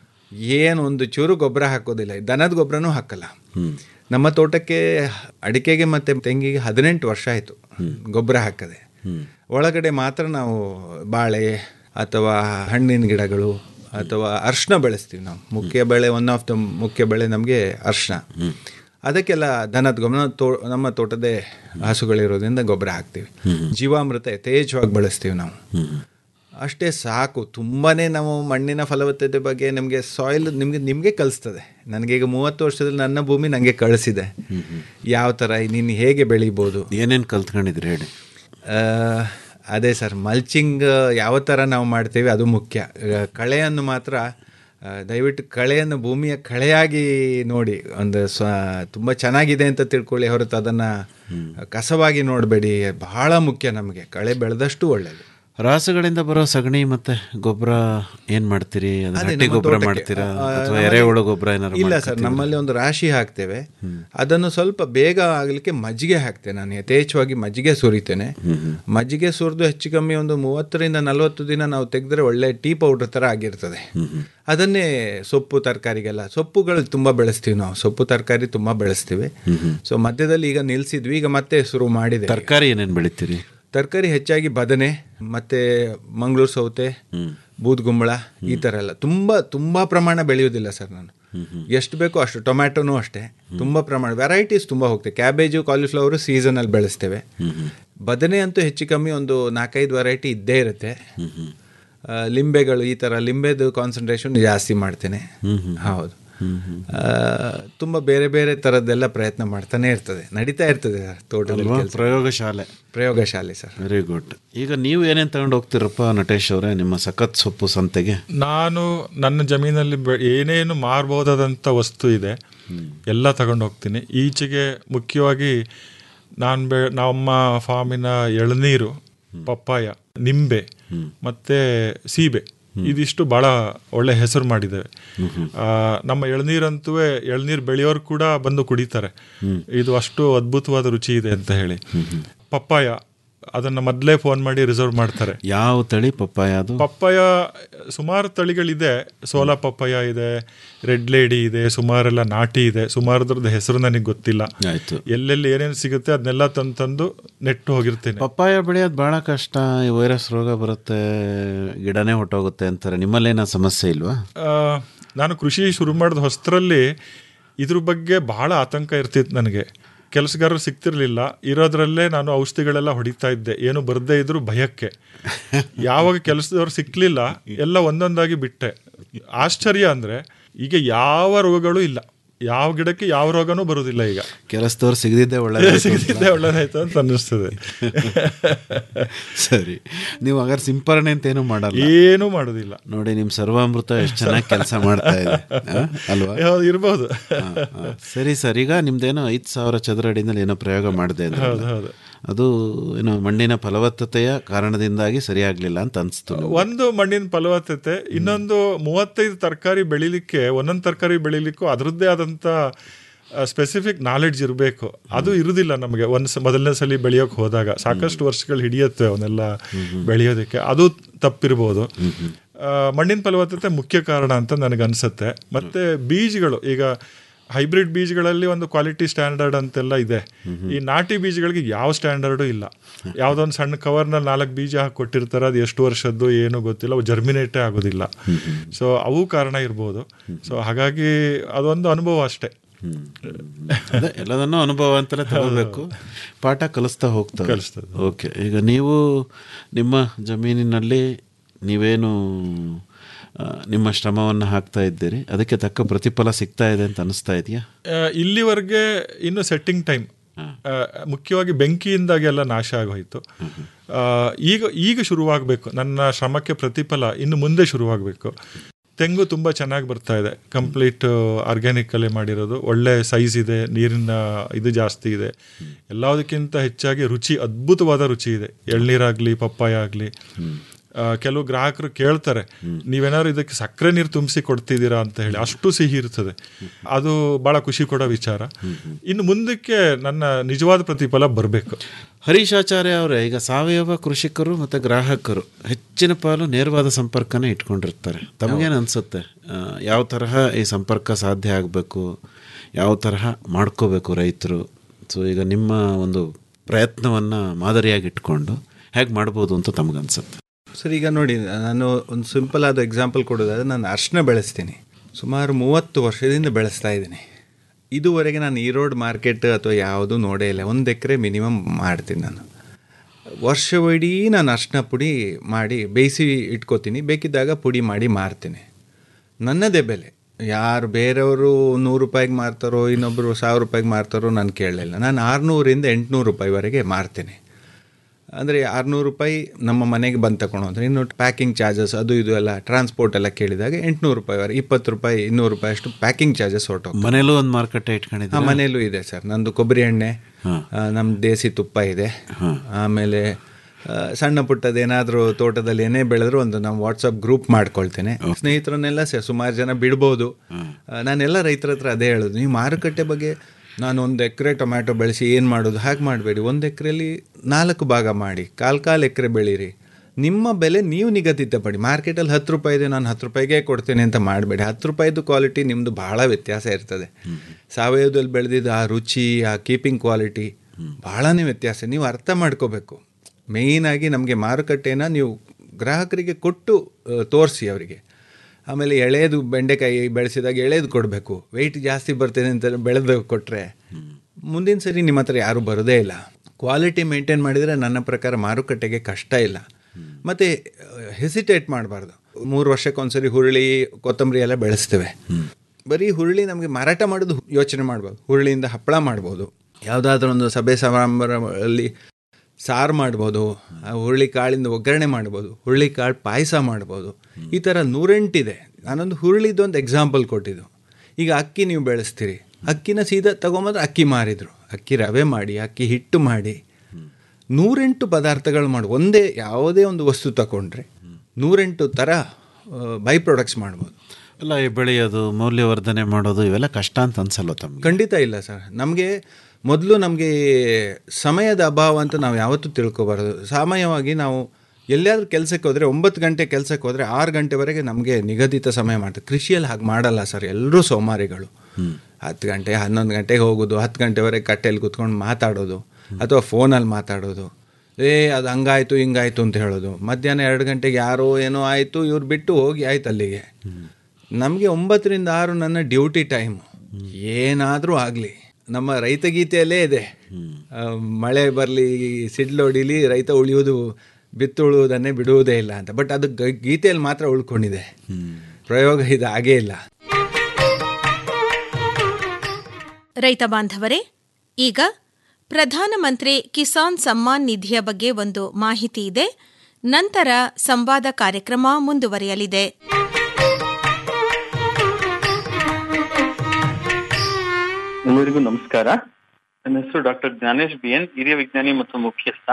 ಏನು ಒಂದು ಚೂರು ಗೊಬ್ಬರ ಹಾಕೋದಿಲ್ಲ ದನದ ಗೊಬ್ಬರನೂ ಹಾಕಲ್ಲ ನಮ್ಮ ತೋಟಕ್ಕೆ ಅಡಿಕೆಗೆ ಮತ್ತೆ ತೆಂಗಿಗೆ ಹದಿನೆಂಟು ವರ್ಷ ಆಯಿತು ಗೊಬ್ಬರ ಹಾಕದೆ ಒಳಗಡೆ ಮಾತ್ರ ನಾವು ಬಾಳೆ ಅಥವಾ ಹಣ್ಣಿನ ಗಿಡಗಳು ಅಥವಾ ಅರ್ಶಿನ ಬೆಳೆಸ್ತೀವಿ ನಾವು ಮುಖ್ಯ ಬೆಳೆ ಒನ್ ಆಫ್ ದ ಮುಖ್ಯ ಬೆಳೆ ನಮಗೆ ಅರ್ಶಿನ ಅದಕ್ಕೆಲ್ಲ ದನದ ಗೊಬ್ಬರ ತೋ ನಮ್ಮ ತೋಟದೇ ಹಸುಗಳಿರೋದ್ರಿಂದ ಗೊಬ್ಬರ ಹಾಕ್ತೀವಿ ಜೀವಾಮೃತ ಯಥೇಚ್ಛವಾಗಿ ಬಳಸ್ತೀವಿ ನಾವು ಅಷ್ಟೇ ಸಾಕು ತುಂಬಾನೇ ನಾವು ಮಣ್ಣಿನ ಫಲವತ್ತತೆ ಬಗ್ಗೆ ನಮಗೆ ಸಾಯಿಲ್ ನಿಮಗೆ ನಿಮಗೆ ಕಲಿಸ್ತದೆ ನನಗೀಗ ಮೂವತ್ತು ವರ್ಷದಲ್ಲಿ ನನ್ನ ಭೂಮಿ ನನಗೆ ಕಳಿಸಿದೆ ಯಾವ ಥರ ನೀನು ಹೇಗೆ ಬೆಳಿಬೋದು ಏನೇನು ಕಲ್ತ್ಕೊಂಡಿದ್ರಿ ಹೇಳಿ ಆ, ಅದೇ ಸರ್ ಮಲ್ಚಿಂಗ್ ಯಾವ ಥರ ನಾವು ಮಾಡ್ತೀವಿ ಅದು ಮುಖ್ಯ ಆ, ಕಳೆಯನ್ನು ಮಾತ್ರ ಆ, ದಯವಿಟ್ಟು ಕಳೆಯನ್ನು ಭೂಮಿಯ ಕಳೆಯಾಗಿ ನೋಡಿ ಒಂದು ಸ್ವ ತುಂಬ ಚೆನ್ನಾಗಿದೆ ಅಂತ ತಿಳ್ಕೊಳ್ಳಿ ಹೊರತು ಅದನ್ನು ಕಸವಾಗಿ ನೋಡಬೇಡಿ ಬಹಳ ಮುಖ್ಯ ನಮಗೆ ಕಳೆ ಬೆಳೆದಷ್ಟು ಒಳ್ಳೆಯದು ರಾಸುಗಳಿಂದ ಬರೋ ಸಗಣಿ ಮತ್ತೆ ಗೊಬ್ಬರ ಏನ್ ಮಾಡ್ತೀರಿ ಅದನ್ನ ಅದೇ ಹಟ್ಟಿ ನಮ್ಮ ಗೊಬ್ಬರ ತೋಟಕ್ಕೆ. ಮಾಡ್ತೀರಾ ಆ, ಅಥವಾ ನಮ್ಮಲ್ಲಿ- ಎರೆಹುಳು ಗೊಬ್ಬರ ಏನಾದ್ರು ಇಲ್ಲ ಸರ್ ಮಾಡ್ಕೊತೀರಾ? ನಮ್ಮಲ್ಲಿ ಒಂದು ರಾಶಿ ಹಾಕ್ತೇವೆ ಅದನ್ನು ಸ್ವಲ್ಪ ಬೇಗ ಆಗಲಿಕ್ಕೆ ಮಜ್ಜಿಗೆ ಹಾಕ್ತೇನೆ ನಾನು ಯಥೇಚ್ಛವಾಗಿ ಮಜ್ಜಿಗೆ ಸುರಿತೇನೆ ಮಜ್ಜಿಗೆ ಸುರಿದು ಹೆಚ್ಚು ಕಮ್ಮಿ ಒಂದು ಮೂವತ್ತರಿಂದ ನಲವತ್ತು ದಿನ ನಾವು ತೆಗೆದ್ರೆ ಒಳ್ಳೆ ಟೀ ಪೌಡರ್ ಥರ ಆಗಿರ್ತದೆ ಅದನ್ನೇ ಸೊಪ್ಪು ತರಕಾರಿಗೆಲ್ಲ ಸೊಪ್ಪುಗಳು ತುಂಬ ಬೆಳೆಸ್ತೀವಿ ನಾವು ಸೊಪ್ಪು ತರಕಾರಿ ತುಂಬ ಬೆಳೆಸ್ತೀವಿ ಸೊ ಮಧ್ಯದಲ್ಲಿ ಈಗ ನಿಲ್ಸಿದ್ವಿ ಈಗ ಮತ್ತೆ ಶುರು ಮಾಡಿದೆ ತರಕಾರಿ ಏನೇನು ಬೆಳಿತೀರಿ ತರಕಾರಿ ಹೆಚ್ಚಾಗಿ ಬದನೆ ಮತ್ತೆ ಮಂಗಳೂರು ಸೌತೆ ಬೂದ್ಗುಂಬಳ ಈ ಥರ ಎಲ್ಲ ತುಂಬ ತುಂಬ ಪ್ರಮಾಣ ಬೆಳೆಯೋದಿಲ್ಲ ಸರ್ ನಾನು ಎಷ್ಟು ಬೇಕೋ ಅಷ್ಟು ಟೊಮ್ಯಾಟೊನೂ ಅಷ್ಟೇ ತುಂಬ ಪ್ರಮಾಣ ವೆರೈಟೀಸ್ ತುಂಬ ಹೋಗ್ತವೆ ಕ್ಯಾಬೇಜು ಕಾಲಿಫ್ಲವರು ಸೀಸನಲ್ಲಿ ಬೆಳೆಸ್ತೇವೆ ಬದನೆ ಅಂತೂ ಹೆಚ್ಚು ಕಮ್ಮಿ ಒಂದು ನಾಲ್ಕೈದು ವೆರೈಟಿ ಇದ್ದೇ ಇರುತ್ತೆ ಆ, ಲಿಂಬೆಗಳು ಈ ಥರ ಲಿಂಬೆದು ಕಾನ್ಸಂಟ್ರೇಷನ್ ಜಾಸ್ತಿ ಮಾಡ್ತೇನೆ ಹೌದು ಆ, ತುಂಬ ಬೇರೆ ಬೇರೆ ಥರದ್ದೆಲ್ಲ ಪ್ರಯತ್ನ ಮಾಡ್ತಾನೆ ಇರ್ತದೆ ನಡೀತಾ ಇರ್ತದೆ ಸರ್ ತೋಟದಲ್ಲಿ ಅಲ್ವಾ? ಕೆಲ್ಸ. ಪ್ರಯೋಗಶಾಲೆ ಪ್ರಯೋಗಶಾಲೆ ಸರ್ ವೆರಿ ಗುಡ್ ಈಗ ನೀವು ಏನೇನು ತಗೊಂಡು ಹೋಗ್ತೀರಪ್ಪ ನಟೇಶ್ ಅವರೇ ನಿಮ್ಮ ಸಖತ್ ಸೊಪ್ಪು ಸಂತೆಗೆ ನಾನು ನನ್ನ ಜಮೀನಲ್ಲಿ ಬೆ- ಏನೇನು ಮಾರ್ಬೋದಾದಂಥ ವಸ್ತು ಇದೆ ಎಲ್ಲ ತಗೊಂಡು ಹೋಗ್ತೀನಿ ಈಚೆಗೆ ಮುಖ್ಯವಾಗಿ ನಾನು ಬೆ ನಮ್ಮ ಫಾರ್ಮಿನ ಎಳನೀರು ಪಪ್ಪಾಯ ನಿಂಬೆ ಮತ್ತೆ ಸೀಬೆ ಇದಿಷ್ಟು ಬಹಳ ಒಳ್ಳೆ ಹೆಸರು ಮಾಡಿದ್ದೇವೆ ಆ, ನಮ್ಮ ಎಳನೀರಂತೂ ಎಳನೀರು ಬೆಳೆಯೋರು ಕೂಡ ಬಂದು ಕುಡಿತಾರೆ ಇದು ಅಷ್ಟು ಅದ್ಭುತವಾದ ರುಚಿ ಇದೆ ಅಂತ ಹೇಳಿ ಪಪ್ಪಾಯ ಅದನ್ನ ಮೊದಲೇ ಫೋನ್ ಮಾಡಿ ರಿಸರ್ವ್ ಮಾಡ್ತಾರೆ ಯಾವ ತಳಿ ಪಪ್ಪಾಯ ಅದು ಪಪ್ಪಾಯ ಸುಮಾರು ತಳಿಗಳಿದೆ ಸೋಲಾ ಪಪ್ಪಾಯ ಇದೆ ರೆಡ್ ಲೇಡಿ ಇದೆ ಸುಮಾರೆಲ್ಲ ನಾಟಿ ಇದೆ ಸುಮಾರದ್ರದ್ದು ಹೆಸರು ನನಗೆ ಗೊತ್ತಿಲ್ಲ ಆಯ್ತು ಎಲ್ಲೆಲ್ಲಿ ಏನೇನು ಸಿಗುತ್ತೆ ಅದನ್ನೆಲ್ಲ ತಂದು ತಂದು ನೆಟ್ಟು ಹೋಗಿರ್ತೇನೆ ಪಪ್ಪಾಯ ಬೆಳೆಯೋದು ಬಹಳ ಕಷ್ಟ ಈ ವೈರಸ್ ರೋಗ ಬರುತ್ತೆ ಗಿಡನೇ ಹೊಟ್ಟೋಗುತ್ತೆ ಅಂತಾರೆ ನಿಮ್ಮಲ್ಲೇನೋ ಸಮಸ್ಯೆ ಇಲ್ವಾ ಆ, ನಾನು ಕೃಷಿ ಶುರು ಮಾಡಿದ ಹೊಸರಲ್ಲಿ ಇದ್ರ ಬಗ್ಗೆ ಬಹಳ ಆತಂಕ ಇರ್ತಿತ್ತು ನನಗೆ ಕೆಲಸಗಾರರು ಸಿಗ್ತಿರ್ಲಿಲ್ಲ ಇರೋದ್ರಲ್ಲೇ ನಾನು ಔಷಧಿಗಳೆಲ್ಲ ಹೊಡಿತಾ ಇದ್ದೆ ಏನು ಬರದೇ ಇದ್ರು ಭಯಕ್ಕೆ ಯಾವಾಗ ಕೆಲಸದವ್ರು ಸಿಕ್ಲಿಲ್ಲ ಎಲ್ಲ ಒಂದೊಂದಾಗಿ ಬಿಟ್ಟೆ ಆಶ್ಚರ್ಯ ಅಂದ್ರೆ ಈಗ ಯಾವ ರೋಗಗಳು ಇಲ್ಲ ಯಾವ ಗಿಡಕ್ಕೆ ಯಾವ ರೋಗನೂ ಬರುವುದಿಲ್ಲ ಈಗ ಕೆಲಸದವ್ರು ಸಿಗದಿದ್ದೇ ಒಳ್ಳೆ ಸಿಗದಿದ್ದೇ ಒಳ್ಳೇದಾಯ್ತು ಅಂತ ಅನ್ನಿಸ್ತದೆ ಸರಿ ನೀವು ಹಾಗಾದ್ರೆ ಸಿಂಪರಣೆ ಅಂತ ಏನು ಮಾಡಲ್ಲ ಏನೂ ಮಾಡೋದಿಲ್ಲ ನೋಡಿ ನಿಮ್ ಸರ್ವಾಮೃತ ಎಷ್ಟು ಚೆನ್ನಾಗಿ ಕೆಲಸ ಮಾಡ್ತಾ ಇದೆ ಆ? ಅಲ್ವಾ ಹೌದು, ಇರ್ಬೋದು ಆ, ಆ. ಸರಿ ಸರ್ ಈಗ ನಿಮ್ದೇನೋ ಐದು ಸಾವಿರ ಚದರ ಅಡಿನಲ್ಲಿ ಏನೋ ಪ್ರಯೋಗ ಮಾಡಿದೆ ಅಂದ್ರಲ್ಲ. ಹೌದು, ಹೌದು. ಅದು ಏನು ಮಣ್ಣಿನ ಫಲವತ್ತತೆಯ ಕಾರಣದಿಂದಾಗಿ ಸರಿಯಾಗ್ಲಿಲ್ಲ ಅಂತ ಅನ್ಸ್ತು ನಿಮ್ಗೆ? ಒಂದು ಮಣ್ಣಿನ ಫಲವತ್ತತೆ ಇನ್ನೊಂದು ಮೂವತ್ತೈದು ತರಕಾರಿ ಬೆಳಿಲಿಕ್ಕೆ ಒಂದೊಂದು ತರಕಾರಿ ಬೆಳಿಲಿಕ್ಕೂ ಅದರದ್ದೇ ಆದಂತ ಸ್ಪೆಸಿಫಿಕ್ ನಾಲೆಡ್ಜ್ ಇರಬೇಕು ಅದು ಇರುದಿಲ್ಲ ನಮಗೆ ಒಂದು ಸ ಮೊದಲನೇ ಸಲ ಬೆಳೆಯೋಕೆ ಹೋದಾಗ ಸಾಕಷ್ಟು ವರ್ಷಗಳು ಹಿಡಿಯುತ್ತೆ ಅವನ್ನೆಲ್ಲ ಬೆಳೆಯೋದಕ್ಕೆ ಅದು ತಪ್ಪಿರ್ಬೋದು ಆ, ಮಣ್ಣಿನ ಫಲವತ್ತತೆ ಮುಖ್ಯ ಕಾರಣ ಅಂತ ನನಗೆ ಅನ್ಸುತ್ತೆ ಮತ್ತೆ ಬೀಜಗಳು ಈಗ ಹೈಬ್ರಿಡ್ ಬೀಜಗಳಲ್ಲಿ ಒಂದು ಕ್ವಾಲಿಟಿ ಸ್ಟ್ಯಾಂಡರ್ಡ್ ಅಂತೆಲ್ಲ ಇದೆ ಈ ನಾಟಿ ಬೀಜಗಳಿಗೆ ಯಾವ ಸ್ಟ್ಯಾಂಡರ್ಡು ಇಲ್ಲ ಯಾವುದೋ ಒಂದು ಸಣ್ಣ ಕವರ್ನಲ್ಲಿ ನಾಲ್ಕು ಬೀಜ ಹಾಕಿ ಕೊಟ್ಟಿರ್ತಾರೆ ಅದು ಎಷ್ಟು ವರ್ಷದ್ದು ಏನು ಗೊತ್ತಿಲ್ಲ ಅವು ಜರ್ಮಿನೇಟೇ ಆಗೋದಿಲ್ಲ ಸೊ ಅವು ಕಾರಣ ಇರ್ಬೋದು ಸೊ ಹಾಗಾಗಿ ಅದೊಂದು ಅನುಭವ ಅಷ್ಟೇ ಅದೇ ಎಲ್ಲದನ್ನೂ ಅನುಭವ ಅಂತಲೇ ತಗೋಬೇಕು ಪಾಠ ಕಲಿಸ್ತಾ ಹೋಗ್ತಾ ಕಲಿಸ್ತದೆ. ಓಕೆ ಈಗ ನೀವು ನಿಮ್ಮ ಜಮೀನಿನಲ್ಲಿ ನೀವೇನು ಆ, ನಿಮ್ಮ ಶ್ರಮವನ್ನು ಹಾಕ್ತಾ ಇದ್ದೀರಿ ಅದಕ್ಕೆ ತಕ್ಕ ಪ್ರತಿಫಲ ಸಿಗ್ತಾ ಇದೆ ಅಂತ ಅನಿಸ್ತಾ ಇದೆಯಾ ಆ, ಇಲ್ಲಿವರೆಗೆ ಇನ್ನು ಸೆಟ್ಟಿಂಗ್ ಟೈಮ್ ಮುಖ್ಯವಾಗಿ ಬೆಂಕಿಯಿಂದಾಗಿ ಎಲ್ಲ ನಾಶ ಆಗೋಯ್ತು ಆ, ಈಗ ಈಗ ಶುರುವಾಗಬೇಕು ನನ್ನ ಶ್ರಮಕ್ಕೆ ಪ್ರತಿಫಲ ಇನ್ನು ಮುಂದೆ ಶುರುವಾಗಬೇಕು ತೆಂಗು ತುಂಬ ಚೆನ್ನಾಗಿ ಬರ್ತಾ ಇದೆ ಕಂಪ್ಲೀಟ್ ಆರ್ಗ್ಯಾನಿಕ್ ಅಲ್ಲೇ ಮಾಡಿರೋದು ಒಳ್ಳೆ ಸೈಜ್ ಇದೆ ನೀರಿನ ಇದು ಜಾಸ್ತಿ ಇದೆ ಎಲ್ಲದಕ್ಕಿಂತ ಹೆಚ್ಚಾಗಿ ರುಚಿ ಅದ್ಭುತವಾದ ರುಚಿ ಇದೆ ಎಳ್ನೀರಾಗಲಿ ಪಪ್ಪಾಯ ಆಗಲಿ ಕೆಲವು ಗ್ರಾಹಕರು ಕೇಳ್ತಾರೆ ನೀವೇನಾದ್ರು ಇದಕ್ಕೆ ಸಕ್ಕರೆ ನೀರು ತುಂಬಿಸಿ ಕೊಡ್ತಿದ್ದೀರಾ ಅಂತ ಹೇಳಿ ಅಷ್ಟು ಸಿಹಿ ಇರ್ತದೆ ಅದು ಬಹಳ ಖುಷಿ ಕೊಡೋ ವಿಚಾರ ಇನ್ನು ಮುಂದಕ್ಕೆ ನನ್ನ ನಿಜವಾದ ಪ್ರತಿಫಲ ಬರಬೇಕು ಹರೀಶಾಚಾರ್ಯ ಅವರೇ ಈಗ ಸಾವಯವ ಕೃಷಿಕರು ಮತ್ತು ಗ್ರಾಹಕರು ಹೆಚ್ಚಿನ ಪಾಲು ನೇರವಾದ ಸಂಪರ್ಕನೇ ಇಟ್ಕೊಂಡಿರ್ತಾರೆ ತಮಗೇನು ಅನಿಸುತ್ತೆ ಯಾವ ತರಹ ಈ ಸಂಪರ್ಕ ಸಾಧ್ಯ ಆಗಬೇಕು ಯಾವ ತರಹ ಮಾಡ್ಕೋಬೇಕು ರೈತರು ಸೊ ಈಗ ನಿಮ್ಮ ಒಂದು ಪ್ರಯತ್ನವನ್ನು ಮಾದರಿಯಾಗಿ ಇಟ್ಕೊಂಡು ಹೇಗೆ ಮಾಡ್ಬೋದು ಅಂತ ತಮಗನ್ಸುತ್ತೆ ಸರ್ ಈಗ ನೋಡಿ ನಾನು ಒಂದು ಸಿಂಪಲ್ ಆದ ಎಕ್ಸಾಂಪಲ್ ಕೊಡೋದಾದ್ರೆ ನಾನು ಅರ್ಶಿನ ಬೆಳೆಸ್ತೀನಿ ಸುಮಾರು ಮೂವತ್ತು ವರ್ಷದಿಂದ ಬೆಳೆಸ್ತಾ ಇದ್ದೀನಿ ಇದುವರೆಗೆ ನಾನು ಈರೋಡ್ ಮಾರ್ಕೆಟ್ ಅಥವಾ ಯಾವುದು ನೋಡೇ ಇಲ್ಲ ಒಂದು ಎಕರೆ ಮಿನಿಮಮ್ ಮಾಡ್ತೀನಿ ನಾನು ವರ್ಷವಿಡೀ ನಾನು ಅರ್ಶಿನ ಪುಡಿ ಮಾಡಿ ಬೇಯಿಸಿ ಇಟ್ಕೋತೀನಿ ಬೇಕಿದ್ದಾಗ ಪುಡಿ ಮಾಡಿ ಮಾರ್ತೀನಿ ನನ್ನದೇ ಬೆಲೆ ಯಾರು ಬೇರೆಯವರು ನೂರು ರೂಪಾಯಿಗೆ ಮಾರ್ತಾರೋ ಇನ್ನೊಬ್ಬರು ಸಾವಿರ ರೂಪಾಯಿಗೆ ಮಾರ್ತಾರೋ ನಾನು ಕೇಳಲಿಲ್ಲ ನಾನು ಆರುನೂರಿಂದ ಎಂಟುನೂರು ರೂಪಾಯಿವರೆಗೆ ಮಾರ್ತೀನಿ ಅಂದರೆ ಆರುನೂರು ರೂಪಾಯಿ ನಮ್ಮ ಮನೆಗೆ ಬಂದು ತಗೊಂಡು ಹೋದ್ರೆ ಇನ್ನು ಪ್ಯಾಕಿಂಗ್ ಚಾರ್ಜಸ್ ಅದು ಇದು ಎಲ್ಲ ಟ್ರಾನ್ಸ್ಪೋರ್ಟ್ ಎಲ್ಲ ಕೇಳಿದಾಗ ಎಂಟುನೂರು ರೂಪಾಯಿವರೆಗೆ ಇಪ್ಪತ್ತು ರೂಪಾಯಿ ಇನ್ನೂರು ರೂಪಾಯಿ ಅಷ್ಟು ಪ್ಯಾಕಿಂಗ್ ಚಾರ್ಜಸ್ ಹೊರಟು ಮನೇಲೂ ಒಂದು ಮಾರುಕಟ್ಟೆ ಹಾಂ ಇಟ್ಕೊಂಡಿದ್ದೀರಾ ಮನೆಯಲ್ಲೂ ಇದೆ ಸರ್ ನಂದು ಕೊಬ್ಬರಿ ಎಣ್ಣೆ ನಮ್ಮ ದೇಸಿ ತುಪ್ಪ ಇದೆ ಆಮೇಲೆ ಆ, ಸಣ್ಣ ಪುಟ್ಟದ ಏನಾದರೂ ತೋಟದಲ್ಲಿ ಏನೇ ಬೆಳೆದ್ರು ಒಂದು ನಾವು ವಾಟ್ಸಪ್ ಗ್ರೂಪ್ ಮಾಡ್ಕೊಳ್ತೇನೆ ಸ್ನೇಹಿತರನ್ನೆಲ್ಲ ಸೆ ಸುಮಾರು ಜನ ಬಿಡ್ಬೋದು ಆ, ನಾನೆಲ್ಲ ರೈತರ ಹತ್ರ ಅದೇ ಹೇಳೋದು ನೀವು ಮಾರುಕಟ್ಟೆ ಬಗ್ಗೆ ನಾನು ಒಂದು ಎಕರೆ ಟೊಮ್ಯಾಟೊ ಬೆಳೆಸಿ ಏನು ಮಾಡೋದು ಹಾಗೆ ಮಾಡಬೇಡಿ ಒಂದು ಎಕರೆಯಲ್ಲಿ ನಾಲ್ಕು ಭಾಗ ಮಾಡಿ ಕಾಲು ಕಾಲು ಎಕರೆ ಬೆಳೀರಿ ನಿಮ್ಮ ಬೆಲೆ ನೀವು ನಿಗದಿತ ಪಡಿ ಮಾರ್ಕೆಟಲ್ಲಿ ಹತ್ತು ರೂಪಾಯಿ ಇದೆ ನಾನು ಹತ್ತು ರೂಪಾಯಿಗೆ ಕೊಡ್ತೇನೆ ಅಂತ ಮಾಡಬೇಡಿ ಹತ್ತು ರೂಪಾಯಿದು ಕ್ವಾಲಿಟಿ ನಿಮ್ಮದು ಭಾಳ ವ್ಯತ್ಯಾಸ ಇರ್ತದೆ ಸಾವಯವದಲ್ಲಿ ಬೆಳೆದಿದ್ದ ಆ ರುಚಿ ಆ ಕೀಪಿಂಗ್ ಕ್ವಾಲಿಟಿ ಭಾಳನೇ ವ್ಯತ್ಯಾಸ ನೀವು ಅರ್ಥ ಮಾಡ್ಕೋಬೇಕು ಮೇಯ್ನಾಗಿ ನಮಗೆ ಮಾರುಕಟ್ಟೆನ ನೀವು ಗ್ರಾಹಕರಿಗೆ ಕೊಟ್ಟು ತೋರಿಸಿ ಅವರಿಗೆ ಆಮೇಲೆ ಎಳೆದು ಬೆಂಡೆಕಾಯಿ ಬೆಳೆಸಿದಾಗ ಎಳೆದು ಕೊಡಬೇಕು ವೆಯ್ಟ್ ಜಾಸ್ತಿ ಬರ್ತಿದೆ ಅಂತ ಬೆಳೆದು ಕೊಟ್ಟರೆ ಮುಂದಿನ ಸರಿ ನಿಮ್ಮ ಹತ್ರ ಯಾರೂ ಬರೋದೇ ಇಲ್ಲ ಕ್ವಾಲಿಟಿ ಮೇಂಟೈನ್ ಮಾಡಿದರೆ ನನ್ನ ಪ್ರಕಾರ ಮಾರುಕಟ್ಟೆಗೆ ಕಷ್ಟ ಇಲ್ಲ ಮತ್ತು ಹೆಸಿಟೇಟ್ ಮಾಡಬಾರ್ದು ಮೂರು ವರ್ಷಕ್ಕೊಂದ್ಸರಿ ಹುರುಳಿ ಕೊತ್ತಂಬರಿ ಎಲ್ಲ ಬೆಳೆಸ್ತೇವೆ ಬರೀ ಹುರುಳಿ ನಮಗೆ ಮಾರಾಟ ಮಾಡೋದು ಯೋಚನೆ ಮಾಡ್ಬೋದು ಹುರುಳಿಯಿಂದ ಹಪ್ಪಳ ಮಾಡ್ಬೋದು ಯಾವುದಾದ್ರೂ ಒಂದು ಸಭೆ ಸಮಾರಂಭದಲ್ಲಿ ಸಾರು ಮಾಡ್ಬೋದು ಆ ಹುರುಳಿ ಕಾಳಿಂದ ಒಗ್ಗರಣೆ ಮಾಡ್ಬೋದು ಹುರುಳಿ ಕಾಳು ಪಾಯಸ ಮಾಡ್ಬೋದು ಈ ಥರ ನೂರೆಂಟಿದೆ ನಾನೊಂದು ಹುರುಳಿದೊಂದು ಎಕ್ಸಾಂಪಲ್ ಕೊಟ್ಟಿದ್ದು ಈಗ ಅಕ್ಕಿ ನೀವು ಬೆಳೆಸ್ತೀರಿ ಅಕ್ಕಿನ ಸೀದಾ ತೊಗೊಂಬಂದ್ರೆ ಅಕ್ಕಿ ಮಾರಿದರು ಅಕ್ಕಿ ರವೆ ಮಾಡಿ ಅಕ್ಕಿ ಹಿಟ್ಟು ಮಾಡಿ ನೂರೆಂಟು ಪದಾರ್ಥಗಳು ಮಾಡಿ ಒಂದೇ ಯಾವುದೇ ಒಂದು ವಸ್ತು ತಗೊಂಡ್ರೆ ನೂರೆಂಟು ಥರ ಬೈ ಪ್ರಾಡಕ್ಟ್ಸ್ ಮಾಡ್ಬೋದು ಅಲ್ಲ ಈ ಬೆಳೆಯೋದು ಮೌಲ್ಯವರ್ಧನೆ ಮಾಡೋದು ಇವೆಲ್ಲ ಕಷ್ಟ ಅಂತ ಅನ್ಸಲ್ವ ತಮ್ಗೆ ಖಂಡಿತ ಇಲ್ಲ ಸರ್ ನಮಗೆ ಮೊದಲು ನಮಗೆ ಸಮಯದ ಅಭಾವ ಅಂತ ನಾವು ಯಾವತ್ತೂ ತಿಳ್ಕೊಬಾರ್ದು ಸಾಮಾನ್ಯವಾಗಿ ನಾವು ಎಲ್ಲಿಯಾದ್ರೂ ಕೆಲಸಕ್ಕೆ ಹೋದರೆ ಒಂಬತ್ತು ಗಂಟೆ ಕೆಲಸಕ್ಕೆ ಹೋದರೆ ಆರು ಗಂಟೆವರೆಗೆ ನಮಗೆ ನಿಗದಿತ ಸಮಯ ಮಾಡ್ತಾರೆ ಕೃಷಿಯಲ್ಲಿ ಹಾಗೆ ಮಾಡಲ್ಲ ಸರ್ ಎಲ್ಲರೂ ಸೋಮಾರಿಗಳು ಹತ್ತು ಗಂಟೆ ಹನ್ನೊಂದು ಗಂಟೆಗೆ ಹೋಗೋದು ಹತ್ತು ಗಂಟೆವರೆಗೆ ಕಟ್ಟೆಯಲ್ಲಿ ಕೂತ್ಕೊಂಡು ಮಾತಾಡೋದು ಅಥವಾ ಫೋನಲ್ಲಿ ಮಾತಾಡೋದು ಏ ಅದು ಹಂಗಾಯ್ತು ಹಿಂಗಾಯ್ತು ಅಂತ ಹೇಳೋದು ಮಧ್ಯಾಹ್ನ ಎರಡು ಗಂಟೆಗೆ ಯಾರೋ ಏನೋ ಆಯಿತು ಇವ್ರು ಬಿಟ್ಟು ಹೋಗಿ ಆಯ್ತು ಅಲ್ಲಿಗೆ ನಮಗೆ ಒಂಬತ್ತರಿಂದ ಆರು ನನ್ನ ಡ್ಯೂಟಿ ಟೈಮು ಏನಾದರೂ ಆಗಲಿ ನಮ್ಮ ರೈತ ಗೀತೆಯಲ್ಲೇ ಇದೆ ಆ, ಮಳೆ ಬರಲಿ ಸಿಡ್ಲು ಹೊಡಿಲಿ ರೈತ ಉಳಿಯುವುದು ಬಿತ್ತುಳುವುದನ್ನೇ ಬಿಡುವುದೇ ಇಲ್ಲ ಅಂತ ಬಟ್ ಅದು ಗ- ಗೀತೆಯಲ್ಲಿ ಮಾತ್ರ ಉಳ್ಕೊಂಡಿದೆ ಪ್ರಯೋಗ ಇದು ಹಾಗೇ ಇಲ್ಲ ರೈತ ಬಾಂಧವರೇ ಈಗ ಪ್ರಧಾನಮಂತ್ರಿ ಕಿಸಾನ್ ಸಮ್ಮಾನ್ ನಿಧಿಯ ಬಗ್ಗೆ ಒಂದು ಮಾಹಿತಿ ಇದೆ ನಂತರ ಸಂವಾದ ಕಾರ್ಯಕ್ರಮ ಮುಂದುವರಿಯಲಿದೆ ಎಲ್ಲರಿಗೂ ನಮಸ್ಕಾರ ನನ್ನ ಹೆಸರು ಡಾಕ್ಟರ್ ಜ್ಞಾನೇಶ್ ಬಿ ಎನ್ ಹಿರಿಯ ವಿಜ್ಞಾನಿ ಮತ್ತು ಮುಖ್ಯಸ್ಥ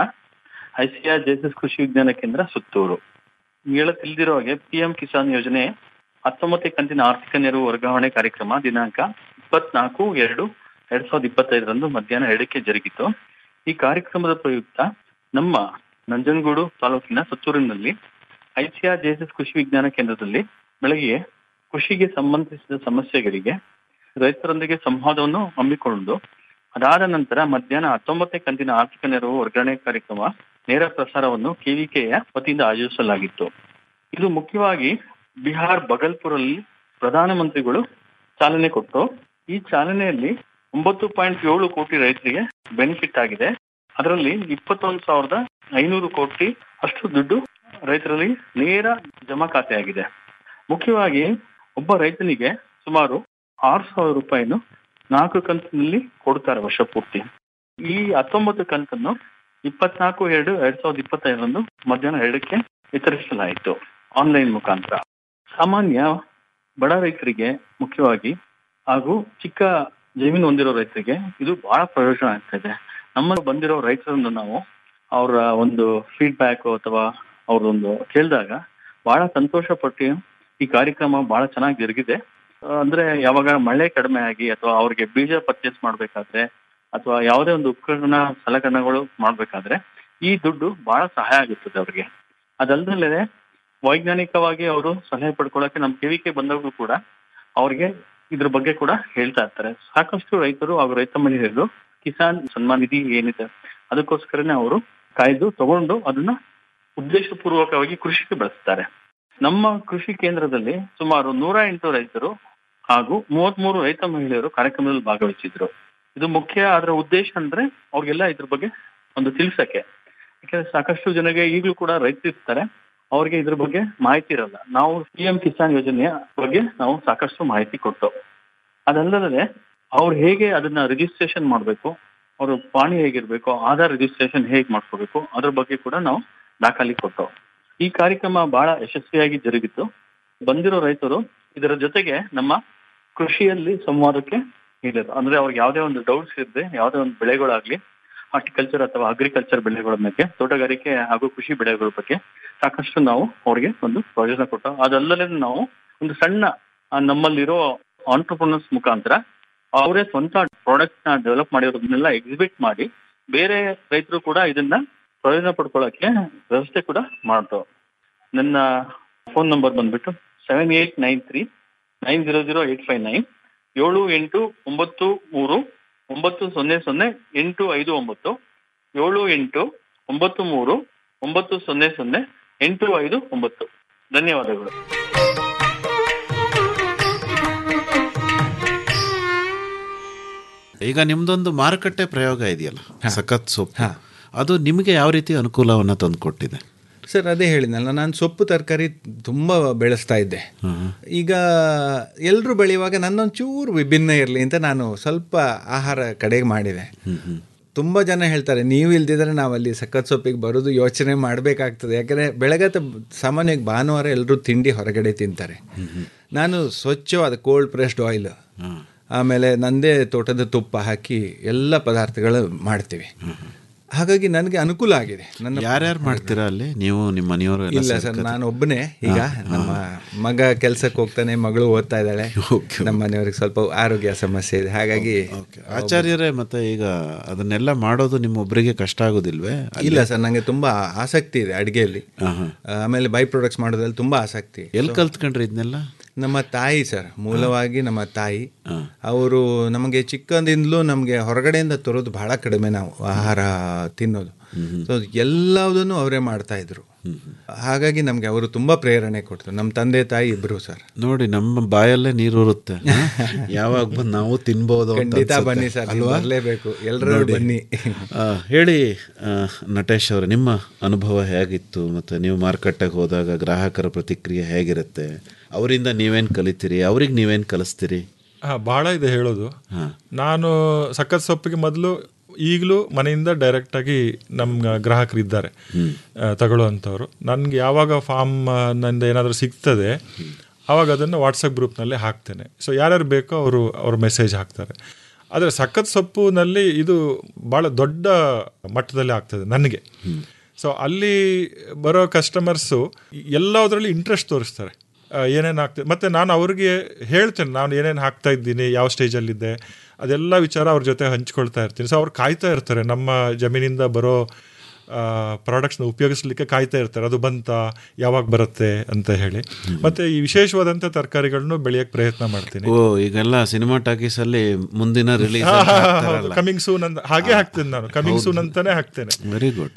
ಐಸಿಆರ್ ಜೆಎಸ್ಎಸ್ ಕೃಷಿ ವಿಜ್ಞಾನ ಕೇಂದ್ರ ಸುತ್ತೂರು ಹೇಳ ತಿಳಿದಿರೋ ಹಾಗೆ ಪಿಎಂ ಕಿಸಾನ್ ಯೋಜನೆ ಹತ್ತೊಂಬತ್ತನೇ ಕಂತಿನ ಆರ್ಥಿಕ ನೆರವು ವರ್ಗಾವಣೆ ಕಾರ್ಯಕ್ರಮ ದಿನಾಂಕ ಇಪ್ಪತ್ನಾಲ್ಕು ಎರಡು ಎರಡ್ ಸಾವಿರದ ಇಪ್ಪತ್ತೈದರಂದು ಮಧ್ಯಾಹ್ನ ಎರಡಕ್ಕೆ ಜರುಗಿತು ಈ ಕಾರ್ಯಕ್ರಮದ ಪ್ರಯುಕ್ತ ನಮ್ಮ ನಂಜನಗೂಡು ತಾಲೂಕಿನ ಸುತ್ತೂರಿನಲ್ಲಿ ಐಸಿಆರ್ ಜೆಎಸ್ಎಸ್ ಕೃಷಿ ವಿಜ್ಞಾನ ಕೇಂದ್ರದಲ್ಲಿ ಬೆಳಗ್ಗೆ ಕೃಷಿಗೆ ಸಂಬಂಧಿಸಿದ ಸಮಸ್ಯೆಗಳಿಗೆ ರೈತರೊಂದಿಗೆ ಸಂವಾದವನ್ನು ಹಮ್ಮಿಕೊಂಡು ಅದಾದ ನಂತರ ಮಧ್ಯಾಹ್ನ ಹತ್ತೊಂಬತ್ತನೇ ಕಂತಿನ ಆರ್ಥಿಕ ನೆರವು ವರ್ಗಾವಣೆ ಕಾರ್ಯಕ್ರಮ ನೇರ ಪ್ರಸಾರವನ್ನು ಕೆವಿಕೆಯ ವತಿಯಿಂದ ಆಯೋಜಿಸಲಾಗಿತ್ತು ಇದು ಮುಖ್ಯವಾಗಿ ಬಿಹಾರ್ ಬಗಲ್ಪುರಲ್ಲಿ ಪ್ರಧಾನಮಂತ್ರಿಗಳು ಚಾಲನೆ ಕೊಟ್ಟು ಈ ಚಾಲನೆಯಲ್ಲಿ ಒಂಬತ್ತು ಪಾಯಿಂಟ್ ಏಳು ಕೋಟಿ ರೈತರಿಗೆ ಬೆನಿಫಿಟ್ ಆಗಿದೆ ಅದರಲ್ಲಿ ಇಪ್ಪತ್ತೊಂದು ಸಾವಿರದ ಐನೂರು ಕೋಟಿ ಅಷ್ಟು ದುಡ್ಡು ರೈತರಲ್ಲಿ ನೇರ ಜಮಾ ಖಾತೆಯಾಗಿದೆ ಮುಖ್ಯವಾಗಿ ಒಬ್ಬ ರೈತನಿಗೆ ಸುಮಾರು ಆರು ಸಾವಿರ ರೂಪಾಯಿನು ನಾಲ್ಕು ಕಂತಿನಲ್ಲಿ ಕೊಡ್ತಾರೆ ವರ್ಷ ಪೂರ್ತಿ ಈ ಹತ್ತೊಂಬತ್ತು ಕಂತನ್ನು ಇಪ್ಪತ್ನಾಲ್ಕು ಎರಡು ಎರಡ್ ಸಾವಿರದ ಇಪ್ಪತ್ತೈದರಂದು ಮಧ್ಯಾಹ್ನ ಎರಡಕ್ಕೆ ವಿತರಿಸಲಾಯಿತು ಆನ್ಲೈನ್ ಮುಖಾಂತರ ಸಾಮಾನ್ಯ ಬಡ ರೈತರಿಗೆ ಮುಖ್ಯವಾಗಿ ಹಾಗೂ ಚಿಕ್ಕ ಜಮೀನು ಹೊಂದಿರೋ ರೈತರಿಗೆ ಇದು ಬಹಳ ಪ್ರಯೋಜನ ಆಗ್ತಾ ಇದೆ ನಮ್ಮ ಬಂದಿರೋ ರೈತರನ್ನು ನಾವು ಅವರ ಒಂದು ಫೀಡ್ಬ್ಯಾಕ್ ಅಥವಾ ಅವ್ರದೊಂದು ಕೇಳಿದಾಗ ಬಹಳ ಸಂತೋಷ ಪಟ್ಟು ಈ ಕಾರ್ಯಕ್ರಮ ಬಹಳ ಚೆನ್ನಾಗಿ ಜರುಗಿದೆ ಆ, ಅಂದ್ರೆ ಯಾವಾಗ ಮಳೆ ಕಡಿಮೆ ಆಗಿ ಅಥವಾ ಅವ್ರಿಗೆ ಬೀಜ ಪರ್ಚೇಸ್ ಮಾಡ್ಬೇಕಾದ್ರೆ ಅಥವಾ ಯಾವುದೇ ಒಂದು ಉಪಕರಣ ಸಲಕರಣೆಗಳು ಮಾಡ್ಬೇಕಾದ್ರೆ ಈ ದುಡ್ಡು ಬಹಳ ಸಹಾಯ ಆಗುತ್ತದೆ ಅವ್ರಿಗೆ ಅದಲ್ಲದೆ ವೈಜ್ಞಾನಿಕವಾಗಿ ಅವರು ಸಲಹೆ ಪಡ್ಕೊಳ್ಳೋಕೆ ನಮ್ಮ ಕಿವಿಕೆ ಬಂದವರು ಕೂಡ ಅವ್ರಿಗೆ ಇದ್ರ ಬಗ್ಗೆ ಕೂಡ ಹೇಳ್ತಾ ಇರ್ತಾರೆ ಸಾಕಷ್ಟು ರೈತರು ಹಾಗೂ ರೈತ ಮಹಿಳೆಯರು ಕಿಸಾನ್ ಸನ್ಮಾನ್ ನಿಧಿ ಏನಿದೆ ಅದಕ್ಕೋಸ್ಕರನೇ ಅವರು ಕಾಯ್ದು ತಗೊಂಡು ಅದನ್ನ ಉದ್ದೇಶಪೂರ್ವಕವಾಗಿ ಕೃಷಿಗೆ ಬಳಸ್ತಾರೆ ನಮ್ಮ ಕೃಷಿ ಕೇಂದ್ರದಲ್ಲಿ ಸುಮಾರು ನೂರ ಎಂಟು ರೈತರು ಹಾಗೂ ಮೂವತ್ಮೂರು ರೈತ ಮಹಿಳೆಯರು ಕಾರ್ಯಕ್ರಮದಲ್ಲಿ ಭಾಗವಹಿಸಿದ್ರು ಇದು ಮುಖ್ಯ ಅದರ ಉದ್ದೇಶ ಅಂದ್ರೆ ಅವ್ರಿಗೆಲ್ಲ ಇದ್ರ ಬಗ್ಗೆ ಒಂದು ತಿಳಿಸಕ್ಕೆ ಯಾಕಂದ್ರೆ ಸಾಕಷ್ಟು ಜನಗೆ ಈಗಲೂ ಕೂಡ ರೈತರು ಇರ್ತಾರೆ ಅವ್ರಿಗೆ ಇದ್ರ ಬಗ್ಗೆ ಮಾಹಿತಿ ಇರಲ್ಲ ನಾವು ಪಿ ಎಂ ಕಿಸಾನ್ ಯೋಜನೆಯ ಬಗ್ಗೆ ನಾವು ಸಾಕಷ್ಟು ಮಾಹಿತಿ ಕೊಟ್ಟು ಅದಲ್ಲದೆ ಅವ್ರು ಹೇಗೆ ಅದನ್ನ ರಿಜಿಸ್ಟ್ರೇಷನ್ ಮಾಡಬೇಕು ಅವ್ರ ಪಾಣಿ ಹೇಗಿರ್ಬೇಕು ಆಧಾರ್ ರಿಜಿಸ್ಟ್ರೇಷನ್ ಹೇಗೆ ಮಾಡ್ಕೋಬೇಕು ಅದ್ರ ಬಗ್ಗೆ ಕೂಡ ನಾವು ದಾಖಲೆ ಕೊಟ್ಟು ಈ ಕಾರ್ಯಕ್ರಮ ಬಹಳ ಯಶಸ್ವಿಯಾಗಿ ಜರುಗಿತು ಬಂದಿರೋ ರೈತರು ಇದರ ಜೊತೆಗೆ ನಮ್ಮ ಕೃಷಿಯಲ್ಲಿ ಸಂವಾದಕ್ಕೆ ಹೇಳಿದ್ರು ಅಂದ್ರೆ ಅವ್ರಿಗೆ ಯಾವುದೇ ಒಂದು ಡೌಟ್ಸ್ ಇರದೆ ಯಾವುದೇ ಒಂದು ಬೆಳೆಗಳಾಗ್ಲಿ ಹಾರ್ಟಿಕಲ್ಚರ್ ಅಥವಾ ಅಗ್ರಿಕಲ್ಚರ್ ಬೆಳೆಗಳ ಬಗ್ಗೆ ತೋಟಗಾರಿಕೆ ಹಾಗೂ ಕೃಷಿ ಬೆಳೆಗಳ ಬಗ್ಗೆ ಸಾಕಷ್ಟು ನಾವು ಅವ್ರಿಗೆ ಒಂದು ಪ್ರಯೋಜನ ಕೊಟ್ಟು ಅದಲ್ಲದೆ ನಾವು ಒಂದು ಸಣ್ಣ ಆ, ನಮ್ಮಲ್ಲಿರೋ ಆಂಟರ್ಪ್ರನರ್ಸ್ ಮುಖಾಂತರ ಅವರೇ ಸ್ವಂತ ಪ್ರಾಡಕ್ಟ್ ನ ಡೆವಲಪ್ ಮಾಡಿರೋದನ್ನೆಲ್ಲ ಎಕ್ಸಿಬಿಟ್ ಮಾಡಿ ಬೇರೆ ರೈತರು ಕೂಡ ಇದನ್ನ ಪ್ರಯೋಜನ ಪಡ್ಕೊಳ್ಳೋಕೆ ವ್ಯವಸ್ಥೆ ಕೂಡ ಮಾಡ್ತವೆ ನನ್ನ ಫೋನ್ ನಂಬರ್ ಬಂದ್ಬಿಟ್ಟು seven eight nine three nine zero zero eight five nine ಏಳು ಎಂಟು ಒಂಬತ್ತು ಮೂರು ಒಂಬತ್ತು ಸೊನ್ನೆ ಸೊನ್ನೆ ಎಂಟು ಐದು ಒಂಬತ್ತು ಏಳು ಎಂಟು ಒಂಬತ್ತು ಮೂರು ಒಂಬತ್ತು ಸೊನ್ನೆ ಸೊನ್ನೆ ಎಂಟು ಐದು ಒಂಬತ್ತು ಧನ್ಯವಾದಗಳು ಈಗ ನಿಮ್ದೊಂದು ಮಾರುಕಟ್ಟೆ ಪ್ರಯೋಗ ಇದೆಯಲ್ಲ ಸಖತ್ ಸೊಪ್ಪು ಅದು ನಿಮಗೆ ಯಾವ ರೀತಿ ಅನುಕೂಲವನ್ನು ತಂದುಕೊಟ್ಟಿದೆ ಸರ್ ಅದೇ ಹೇಳಿದ್ನಲ್ಲ ನಾನು ಸೊಪ್ಪು ತರಕಾರಿ ತುಂಬ ಬೆಳೆಸ್ತಾ ಇದ್ದೆ ಈಗ ಎಲ್ಲರೂ ಬೆಳೆಯುವಾಗ ನನ್ನೊಂದು ಚೂರು ವಿಭಿನ್ನ ಇರಲಿ ಅಂತ ನಾನು ಸ್ವಲ್ಪ ಆಹಾರ ಕಡೆಗೆ ಮಾಡಿದೆ ತುಂಬ ಜನ ಹೇಳ್ತಾರೆ ನೀವು ಇಲ್ದಿದ್ರೆ ನಾವಲ್ಲಿ ಸಖತ್ ಸೊಪ್ಪಿಗೆ ಬರೋದು ಯೋಚನೆ ಮಾಡಬೇಕಾಗ್ತದೆ ಯಾಕಂದರೆ ಬೆಳಗತ್ತೆ ಸಾಮಾನ್ಯವಾಗಿ ಭಾನುವಾರ ಎಲ್ಲರೂ ತಿಂಡಿ ಹೊರಗಡೆ ತಿಂತಾರೆ ನಾನು ಸ್ವಚ್ಛವಾದ ಕೋಲ್ಡ್ ಪ್ರೆಸ್ಡ್ ಆಯಿಲ್ ಆಮೇಲೆ ನಂದೇ ತೋಟದ ತುಪ್ಪ ಹಾಕಿ ಎಲ್ಲ ಪದಾರ್ಥಗಳು ಮಾಡ್ತೀವಿ ಹಾಗಾಗಿ ನನಗೆ ಅನುಕೂಲ ಆಗಿದೆ ನನ್ನ ಯಾರ್ಯಾರು ಮಾಡ್ತೀರಾ ಅಲ್ಲಿ ನೀವು ನಿಮ್ಮ ಮನೆಯವರು ಎಲ್ಲ ಇಲ್ಲ ಸರ್ ಸೇರ್ಕೊಂಡು? ನಾನು ಒಬ್ಬನೇ ಈಗ ಹಾ, ನಮ್ಮ ಮಗ ಕೆಲ್ಸಕ್ಕೆ ಹೋಗ್ತಾನೆ ಮಗಳು ಓದ್ತಾ ಇದ್ದಾಳೆ ನಮ್ಮ ಮನೆಯವ್ರಿಗೆ ಸ್ವಲ್ಪ ಆರೋಗ್ಯ ಸಮಸ್ಯೆ ಇದೆ ಹಾಗಾಗಿ ಆಚಾರ್ಯರೇ ಮತ್ತೆ ಈಗ ಅದನ್ನೆಲ್ಲ ಮಾಡೋದು ನಿಮ್ಮ ಒಬ್ಬರಿಗೆ ಕಷ್ಟ ಆಗೋದಿಲ್ವೇ ಅಲ್ಲಿ? ಇಲ್ಲ ಸರ್ ನನಗೆ ತುಂಬಾ ಆಸಕ್ತಿ ಇದೆ ಅಡಿಗೆಯಲ್ಲಿ ಆಮೇಲೆ ಬೈ ಪ್ರಾಡಕ್ಟ್ಸ್ ಮಾಡೋದ್ರಲ್ಲಿ ತುಂಬಾ ಆಸಕ್ತಿ ಎಲ್ಲಿ ಕಲ್ತ್ಕೊಂಡ್ರಿ ಇದನ್ನೆಲ್ಲ ನಮ್ಮ ತಾಯಿ ಸರ್ ಮೂಲವಾಗಿ ನಮ್ಮ ತಾಯಿ ಅವರು ನಮಗೆ ಚಿಕ್ಕಂದಿಂದಲೂ ನಮಗೆ ಹೊರಗಡೆಯಿಂದ ತರೋದು ಬಹಳ ಕಡಿಮೆ ನಾವು ಆಹಾರ ತಿನ್ನೋದು ಸೊ ಎಲ್ಲದನ್ನು ಅವರೇ ಮಾಡ್ತಾ ಇದ್ರು ಹಾಗಾಗಿ ನಮಗೆ ಅವರು ತುಂಬಾ ಪ್ರೇರಣೆ ಕೊಟ್ಟರು ನಮ್ಮ ತಂದೆ ತಾಯಿ ಇಬ್ರು ಸರ್ ನೋಡಿ ನಮ್ಮ ಬಾಯಲ್ಲೇ ನೀರೂರುತ್ತೆ ಯಾವಾಗ ಬಂದು ನಾವು ತಿನ್ಬೋದು ಅಂತ ಖಂಡಿತ ಅನ್ಸುತ್ತೆ. ಬನ್ನಿ ಸರ್, ನೀವು ಅಲ್ವಾ ಬರ್ಲೇಬೇಕು. ಎಲ್ರೂ ನೋಡಿ. ಬನ್ನಿ. ಆ, ಹೇಳಿ ಆ, ನಟೇಶ್ ಅವರೇ ನಿಮ್ಮ ಅನುಭವ ಹೇಗಿತ್ತು ಮತ್ತು ನೀವು ಮಾರುಕಟ್ಟೆಗೆ ಹೋದಾಗ ಗ್ರಾಹಕರ ಪ್ರತಿಕ್ರಿಯೆ ಹೇಗಿರುತ್ತೆ ಅವರಿಂದ ನೀವೇನು ಕಲಿತೀರಿ ಅವ್ರಿಗೆ ನೀವೇನು ಕಲಿಸ್ತೀರಿ ಹಾ ಭಾಳ ಇದೆ ಹೇಳೋದು ನಾನು ಸಖತ್ ಸೊಪ್ಪಿಗೆ ಮೊದಲು ಈಗಲೂ ಮನೆಯಿಂದ ಡೈರೆಕ್ಟ್ ಆಗಿ ನಮ್ಮ ಗ್ರಾಹಕರು ಇದ್ದಾರೆ ತಗೊಳ್ಳುವಂಥವ್ರು ನನಗೆ ಯಾವಾಗ ಫಾರ್ಮ್ ನಂದು ಏನಾದರೂ ಸಿಗ್ತದೆ ಆವಾಗ ಅದನ್ನು ವಾಟ್ಸಪ್ ಗ್ರೂಪ್ನಲ್ಲಿ ಹಾಕ್ತೇನೆ ಸೊ ಯಾರ್ಯಾರು ಬೇಕೋ ಅವರು ಅವ್ರ ಮೆಸೇಜ್ ಹಾಕ್ತಾರೆ ಆದರೆ ಸಖತ್ ಸೊಪ್ಪುನಲ್ಲಿ ಇದು ಭಾಳ ದೊಡ್ಡ ಮಟ್ಟದಲ್ಲಿ ಆಗ್ತದೆ ನನಗೆ ಸೊ ಅಲ್ಲಿ ಬರೋ ಕಸ್ಟಮರ್ಸು ಎಲ್ಲದರಲ್ಲಿ ಇಂಟ್ರೆಸ್ಟ್ ತೋರಿಸ್ತಾರೆ ಏನೇನು ಆಗ್ತದೆ ಮತ್ತು ನಾನು ಅವ್ರಿಗೆ ಹೇಳ್ತೇನೆ ನಾನು ಏನೇನು ಹಾಕ್ತಾ ಇದ್ದೀನಿ ಯಾವ ಸ್ಟೇಜಲ್ಲಿದ್ದೆ ಅದೆಲ್ಲ ವಿಚಾರ ಅವ್ರ ಜೊತೆ ಹಂಚ್ಕೊಳ್ತಾ ಇರ್ತೀನಿ ಸೊ ಅವ್ರು ಕಾಯ್ತಾ ಇರ್ತಾರೆ ನಮ್ಮ ಜಮೀನಿಂದ ಬರೋ ಪ್ರಾಡಕ್ಟ್ಸ್ನ ಉಪಯೋಗಿಸ್ಲಿಕ್ಕೆ ಕಾಯ್ತಾ ಇರ್ತಾರೆ ಅದು ಬಂತ ಯಾವಾಗ ಬರುತ್ತೆ ಅಂತ ಹೇಳಿ ಮತ್ತೆ ಈ ವಿಶೇಷವಾದಂಥ ತರಕಾರಿಗಳನ್ನು ಬೆಳೆಯಕ್ಕೆ ಪ್ರಯತ್ನ ಮಾಡ್ತೀನಿ ಓ ಈಗೆಲ್ಲ ಸಿನಿಮಾ ಟಾಕೀಸ್ ಅಲ್ಲಿ ಮುಂದಿನ ರಿಲೀಸ್ ಕಮಿಂಗ್ ಸೂನ್ ಅಂತ ಹಾಗೆ ಹಾಕ್ತೇನೆ ನಾನು ಕಮಿಂಗ್ ಸೂನ್ ಅಂತಾನೆ ಹಾಕ್ತೇನೆ ವೆರಿ ಗುಡ್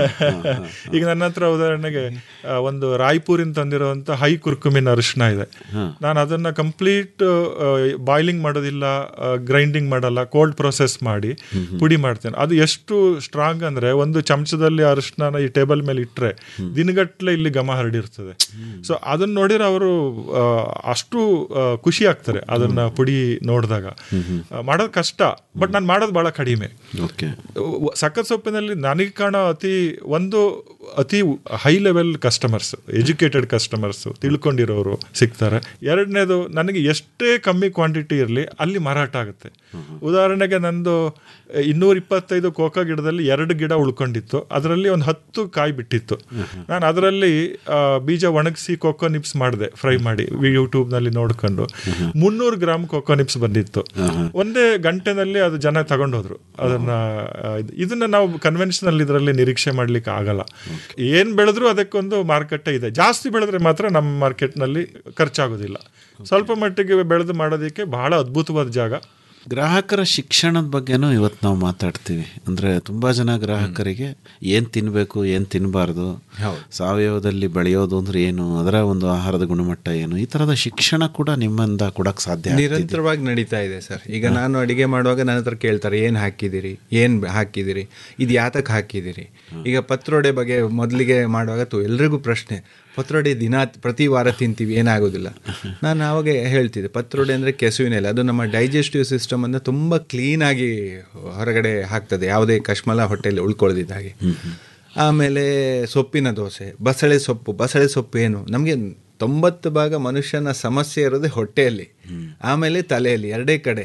ಈಗ ನನ್ನ ಹತ್ರ ಉದಾಹರಣೆಗೆ ಆ, ಒಂದು ರಾಯ್ಪುರಿನ ತಂದಿರುವಂತ ಹೈ ಕುರ್ಕುಮಿನ ಅರಿಶಿನ ಇದೆ ನಾನು ಅದನ್ನ ಕಂಪ್ಲೀಟ್ ಬಾಯ್ಲಿಂಗ್ ಮಾಡೋದಿಲ್ಲ ಗ್ರೈಂಡಿಂಗ್ ಮಾಡಲ್ಲ ಕೋಲ್ಡ್ ಪ್ರೊಸೆಸ್ ಮಾಡಿ ಪುಡಿ ಮಾಡ್ತೇನೆ ಅದು ಎಷ್ಟು ಸ್ಟ್ರಾಂಗ್ ಅಂದ್ರೆ ಒಂದು ಚಮಚದಲ್ಲಿ ಅರಿಶಿನ ಈ ಟೇಬಲ್ ಮೇಲೆ ಇಟ್ಟರೆ ದಿನಗಟ್ಲೆ ಇಲ್ಲಿ ಘಮ ಹರಡಿರ್ತದೆ ಸೊ ಅದನ್ನ ನೋಡಿದ್ರೆ ಅವರು ಅಷ್ಟು ಆ, ಖುಷಿ ಆಗ್ತಾರೆ ಅದನ್ನ ಪುಡಿ ನೋಡಿದಾಗ ಮಾಡೋದು ಕಷ್ಟ ಬಟ್ ನಾನು ಮಾಡೋದು ಬಹಳ ಕಡಿಮೆ ಓಕೆ ಸಖತ್ ಸೊಪ್ಪಿನಲ್ಲಿ ನನಗೆ ಕಾಣೋ ಅತಿ ಒಂದು ಅತಿ high level customers educated customers ತಿಳ್ಕೊಂಡಿರೋರು ಸಿಗ್ತಾರೆ ಎರಡನೇದು ನನಗೆ ಎಷ್ಟೇ ಕಮ್ಮಿ ಕ್ವಾಂಟಿಟಿ ಇರಲಿ ಅಲ್ಲಿ ಮಾರಾಟ ಆಗುತ್ತೆ ಉದಾಹರಣೆಗೆ ನಂದು ಇನ್ನೂರ ಇಪ್ಪತ್ತೈದು ಕೋಕಾ ಗಿಡದಲ್ಲಿ ಎರಡು ಗಿಡ ಉಳ್ಕೊಂಡಿತ್ತು ಅದರಲ್ಲಿ ಒಂದು ಹತ್ತು ಕಾಯಿ ಬಿಟ್ಟಿತ್ತು ನಾನು ಅದರಲ್ಲಿ ಆ, ಬೀಜ ಒಣಗಿಸಿ ಕೋಕೋ ನಿಪ್ಸ್ ಮಾಡಿದೆ ಫ್ರೈ ಮಾಡಿ ಯೂಟ್ಯೂಬ್ನಲ್ಲಿ ನೋಡ್ಕೊಂಡು ಮುನ್ನೂರು ಗ್ರಾಮ್ ಕೋಕೋ ನಿಪ್ಸ್ ಬಂದಿತ್ತು ಒಂದೇ ಗಂಟೆನಲ್ಲಿ ಅದು ಜನ ತಗೊಂಡು ಹೋದ್ರು ಅದನ್ನ ಆ, ಇದ್- ಇದನ್ನ ನಾವು ಕನ್ವೆನ್ಷನಲ್ ಇದರಲ್ಲಿ ನಿರೀಕ್ಷೆ ಮಾಡ್ಲಿಕ್ಕೆ ಆಗಲ್ಲ ಏನ್ ಬೆಳೆದ್ರು ಅದಕ್ಕೊಂದು ಮಾರುಕಟ್ಟೆ ಇದೆ ಜಾಸ್ತಿ ಬೆಳೆದ್ರೆ ಮಾತ್ರ ನಮ್ಮ ಮಾರ್ಕೆಟ್ನಲ್ಲಿ ಖರ್ಚಾಗೋದಿಲ್ಲ ಸ್ವಲ್ಪ ಮಟ್ಟಿಗೆ ಬೆಳೆದು ಮಾಡೋದಕ್ಕೆ ಬಹಳ ಅದ್ಭುತವಾದ ಜಾಗ ಗ್ರಾಹಕರ ಶಿಕ್ಷಣದ ಬಗ್ಗೆನೂ ಇವತ್ತು ನಾವು ಮಾತಾಡ್ತೀವಿ ಅಂದರೆ ತುಂಬ ಜನ ಗ್ರಾಹಕರಿಗೆ ಏನು ತಿನ್ನಬೇಕು ಏನು ತಿನ್ನಬಾರ್ದು ಸಾವಯವದಲ್ಲಿ ಬೆಳೆಯೋದು ಅಂದ್ರೆ ಏನು ಅದರ ಒಂದು ಆಹಾರದ ಗುಣಮಟ್ಟ ಏನು ಈ ಥರದ ಶಿಕ್ಷಣ ಕೂಡ ನಿಮ್ಮಿಂದ ಕೊಡಕ್ಕೆ ಸಾಧ್ಯ ಆಗ್ತಿದೆ. ನಿರಂತರವಾಗಿ ನಡೀತಾ ಇದೆ ಸರ್ ಈಗ ನಾನು ಅಡಿಗೆ ಮಾಡುವಾಗ ನನ್ನ ಹತ್ರ ಕೇಳ್ತಾರೆ ಏನು ಹಾಕಿದಿರಿ ಏನು ಹಾಕಿದಿರಿ ಇದು ಯಾತಕ್ಕೆ ಹಾಕಿದಿರಿ ಈಗ ಪತ್ರೊಡೆ ಬಗ್ಗೆ ಮೊದಲಿಗೆ ಮಾಡುವಾಗ ತು ಎಲ್ರಿಗೂ ಪ್ರಶ್ನೆ ಪತ್ರೊಡೆ ದಿನ ಪ್ರತಿ ವಾರ ತಿಂತೀವಿ ಏನಾಗೋದಿಲ್ಲ ನಾನು ಆವಾಗ ಹೇಳ್ತಿದ್ದೆ ಪತ್ರೊಡೆ ಅಂದರೆ ಕೆಸುವಿನ ಎಲೆ ಅದು ನಮ್ಮ ಡೈಜೆಸ್ಟಿವ್ ಸಿಸ್ಟಮನ್ನು ತುಂಬ ಕ್ಲೀನಾಗಿ ಹೊರಗಡೆ ಹಾಕ್ತದೆ ಯಾವುದೇ ಕಶ್ಮಲ ಹೊಟ್ಟೆಯಲ್ಲಿ ಉಳ್ಕೊಳ್ದಿದ್ದ ಹಾಗೆ ಆಮೇಲೆ ಸೊಪ್ಪಿನ ದೋಸೆ ಬಸಳೆ ಸೊಪ್ಪು ಬಸಳೆ ಸೊಪ್ಪು ಏನು ನಮಗೆ ತೊಂಬತ್ತು ಭಾಗ ಮನುಷ್ಯನ ಸಮಸ್ಯೆ ಇರೋದೇ ಹೊಟ್ಟೆಯಲ್ಲಿ ಆಮೇಲೆ ತಲೆಯಲ್ಲಿ ಎರಡೇ ಕಡೆ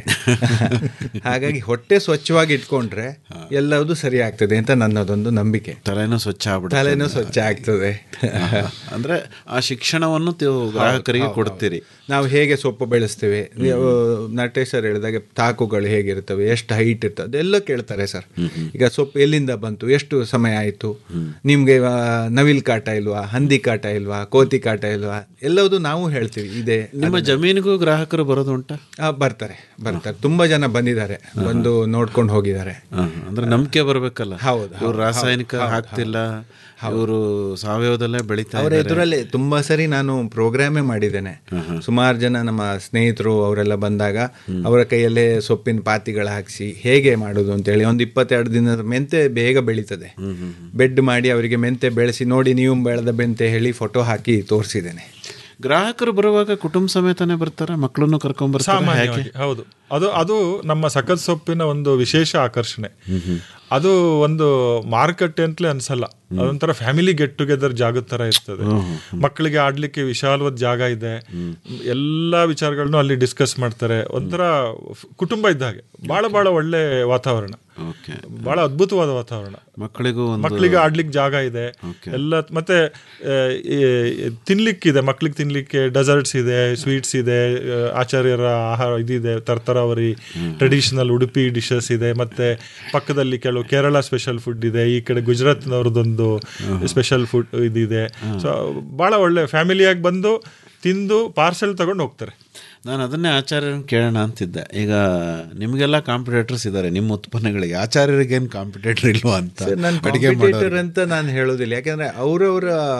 ಹಾಗಾಗಿ ಹೊಟ್ಟೆ ಸ್ವಚ್ಛವಾಗಿ ಇಟ್ಕೊಂಡ್ರೆ ಎಲ್ಲವೂ ಸರಿ ಆಗ್ತದೆ ಅಂತ ನನ್ನದೊಂದು ನಂಬಿಕೆ ತಲೆನೂ ಸ್ವಚ್ಛ ಆಗ್ಬಿಡುತ್ತೆ ತಲೆನೂ ಸ್ವಚ್ಛ ಆಗ್ತದೆ ಅಂದ್ರೆ ಆ ಶಿಕ್ಷಣವನ್ನು ನೀವು ಗ್ರಾಹಕರಿಗೆ ಹೌದು, ಕೊಡ್ತೀರಿ ನಾವು ಹೇಗೆ ಸೊಪ್ಪು ಬೆಳೆಸ್ತೇವೆ ನೀವು ನಟೇಶ್ ಸರ್ ಹೇಳಿದಾಗೆ ತಾಕುಗಳು ಹೇಗಿರ್ತವೆ ಎಷ್ಟು ಹೈಟ್ ಇರ್ತವೆ ಅದೆಲ್ಲ ಕೇಳ್ತಾರೆ ಸರ್ ಈಗ ಸೊಪ್ಪು ಎಲ್ಲಿಂದ ಬಂತು ಎಷ್ಟು ಸಮಯ ಆಯಿತು ನಿಮಗೆ ನವಿಲ್ ಕಾಟ ಇಲ್ವಾ ಹಂದಿ ಕಾಟ ಇಲ್ವಾ ಕೋತಿ ಕಾಟ ಇಲ್ವಾ ಎಲ್ಲವುದು ನಾವು ಹೇಳ್ತೀವಿ ಇದೆ ನಿಮ್ಮ ಜಮೀನಿಗೂ ಗ್ರಾಹಕರು ಬರೋದು ಉಂಟಾ ಆ, ಬರ್ತಾರೆ ಬರ್ತಾರೆ ತುಂಬಾ ಜನ ಬಂದಿದ್ದಾರೆ ಬಂದು ನೋಡ್ಕೊಂಡು ಹೋಗಿದ್ದಾರೆ ಅಂದ್ರೆ ನಂಬಿಕೆ ಬರಬೇಕಲ್ಲ ಹೌದು, ಇವ್ರು ಹೌದು, ರಾಸಾಯನಿಕ ಹೌದು, ಹಾಕ್ತಿಲ್ಲ ಇವರು ಸಾವಯವದಲ್ಲೇ ಬೆಳೀತಾ ಅವರ ಇದ್ದಾರೆ. ಎದುರಲ್ಲೇ ತುಂಬಾ ಸರಿ ನಾನು ಪ್ರೋಗ್ರಾಮೇ ಮಾಡಿದ್ದೇನೆ ಸುಮಾರು ಜನ ನಮ್ಮ ಸ್ನೇಹಿತರು ಅವರೆಲ್ಲ ಬಂದಾಗ ಅವರ ಕೈಯಲ್ಲೇ ಸೊಪ್ಪಿನ ಪಾತಿಗಳು ಹಾಕಿಸಿ ಹೇಗೆ ಮಾಡೋದು ಅಂತೇಳಿ ಒಂದು ಇಪ್ಪತ್ತೆರಡು ದಿನದ ಮೆಂತೆ ಬೇಗ ಬೆಳೀತದೆ ಬೆಡ್ ಮಾಡಿ ಅವರಿಗೆ ಮೆಂತೆ ಬೆಳೆಸಿ ನೋಡಿ ನೀವು ಬೆಳೆದ ಮೆಂತೆ ಹೇಳಿ ಫೋಟೋ ಹಾಕಿ ತೋರಿಸಿದ್ದೇನೆ ಗ್ರಾಹಕರು ಬರುವಾಗ ಕುಟುಂಬ ಸಮೇತನೇ ಬರ್ತಾರ ಮಕ್ಕಳನ್ನು ಕರ್ಕೊಂಡ್ ಬರ್ತಾರೆ ಸಾಮಾನ್ಯವಾಗಿ ಹೌದು ಅದು ಅದು ನಮ್ಮ ಸಖತ್ ಸೊಪ್ಪಿನ ಒಂದು ವಿಶೇಷ ಆಕರ್ಷಣೆ ಅದು ಒಂದು ಮಾರುಕಟ್ಟೆ ಅಂತಲೇ ಅನ್ಸಲ್ಲ ಅದೊಂಥರ ಫ್ಯಾಮಿಲಿ ಗೆಟ್ ಟುಗೆದರ್ ಜಾಗದ ತರ ಇರ್ತದೆ ಮಕ್ಕಳಿಗೆ ಆಡ್ಲಿಕ್ಕೆ ವಿಶಾಲವಾದ ಜಾಗ ಇದೆ ಎಲ್ಲಾ ವಿಚಾರಗಳನ್ನು ಅಲ್ಲಿ ಡಿಸ್ಕಸ್ ಮಾಡ್ತಾರೆ ಒಂಥರ ಫ್- ಕುಟುಂಬ ಇದ್ದ ಹಾಗೆ ಬಹಳ ಬಹಳ ಒಳ್ಳೆ ವಾತಾವರಣ ಬಹಳ ಅದ್ಭುತವಾದ ವಾತಾವರಣ ಮಕ್ಕಳಿಗೂ ಒಂದು ಮಕ್ಕಳಿಗೆ ಆಡ್ಲಿಕ್ಕೆ ಜಾಗ ಇದೆ ಎಲ್ಲ ಮತ್ತೆ ಆ, ಈ ತಿನ್ಲಿಕ್ಕಿದೆ ಮಕ್ಕಳಿಗೆ ತಿನ್ಲಿಕ್ಕೆ ಡೆಸರ್ಟ್ಸ್ ಇದೆ ಸ್ವೀಟ್ಸ್ ಇದೆ ಆ, ಆಚಾರ್ಯರ ಆಹಾರ ಇದಿದೆ ತರ್ತರಾವರಿ ಟ್ರೆಡಿಷನಲ್ ಉಡುಪಿ ಡಿಶಸ್ ಇದೆ ಮತ್ತೆ ಪಕ್ಕದಲ್ಲಿ ಕೆಲವು ಕೇರಳ ಸ್ಪೆಷಲ್ ಫುಡ್ ಇದೆ ಈ ಕಡೆ ಗುಜರಾತ್ನವ್ರದ್ದೊಂದು ಸ್ಪೆಷಲ್ ಫುಡ್ ಇದಿದೆ ಸೊ ಬಹಳ ಒಳ್ಳೆ ಫ್ಯಾಮಿಲಿಯಾಗಿ ಬಂದು ತಿಂದು ಪಾರ್ಸೆಲ್ ತಗೊಂಡು ಹೋಗ್ತಾರೆ ನಾನು ಅದನ್ನೇ ಆಚಾರ್ಯರನ್ನ ಕೇಳೋಣ ಅಂತಿದ್ದೆ ಈಗ ನಿಮಗೆಲ್ಲ ಕಾಂಪಿಟೇಟರ್ಸ್ ಇದ್ದಾರೆ ನಿಮ್ಮ ಉತ್ಪನ್ನಗಳಿಗೆ ಆಚಾರ್ಯರಿಗೇನು ಕಾಂಪಿಟೇಟರ್ ಇಲ್ವಾ ಅಂತ ನಾನು ಅಡಿಗೆ ಕಾಂಪಿಟೇಟರ್ ಮಾಡೋರು ಅಂತ ನಾನು ಹೇಳೋದಿಲ್ಲ ಯಾಕಂದ್ರೆ ಅವರವರ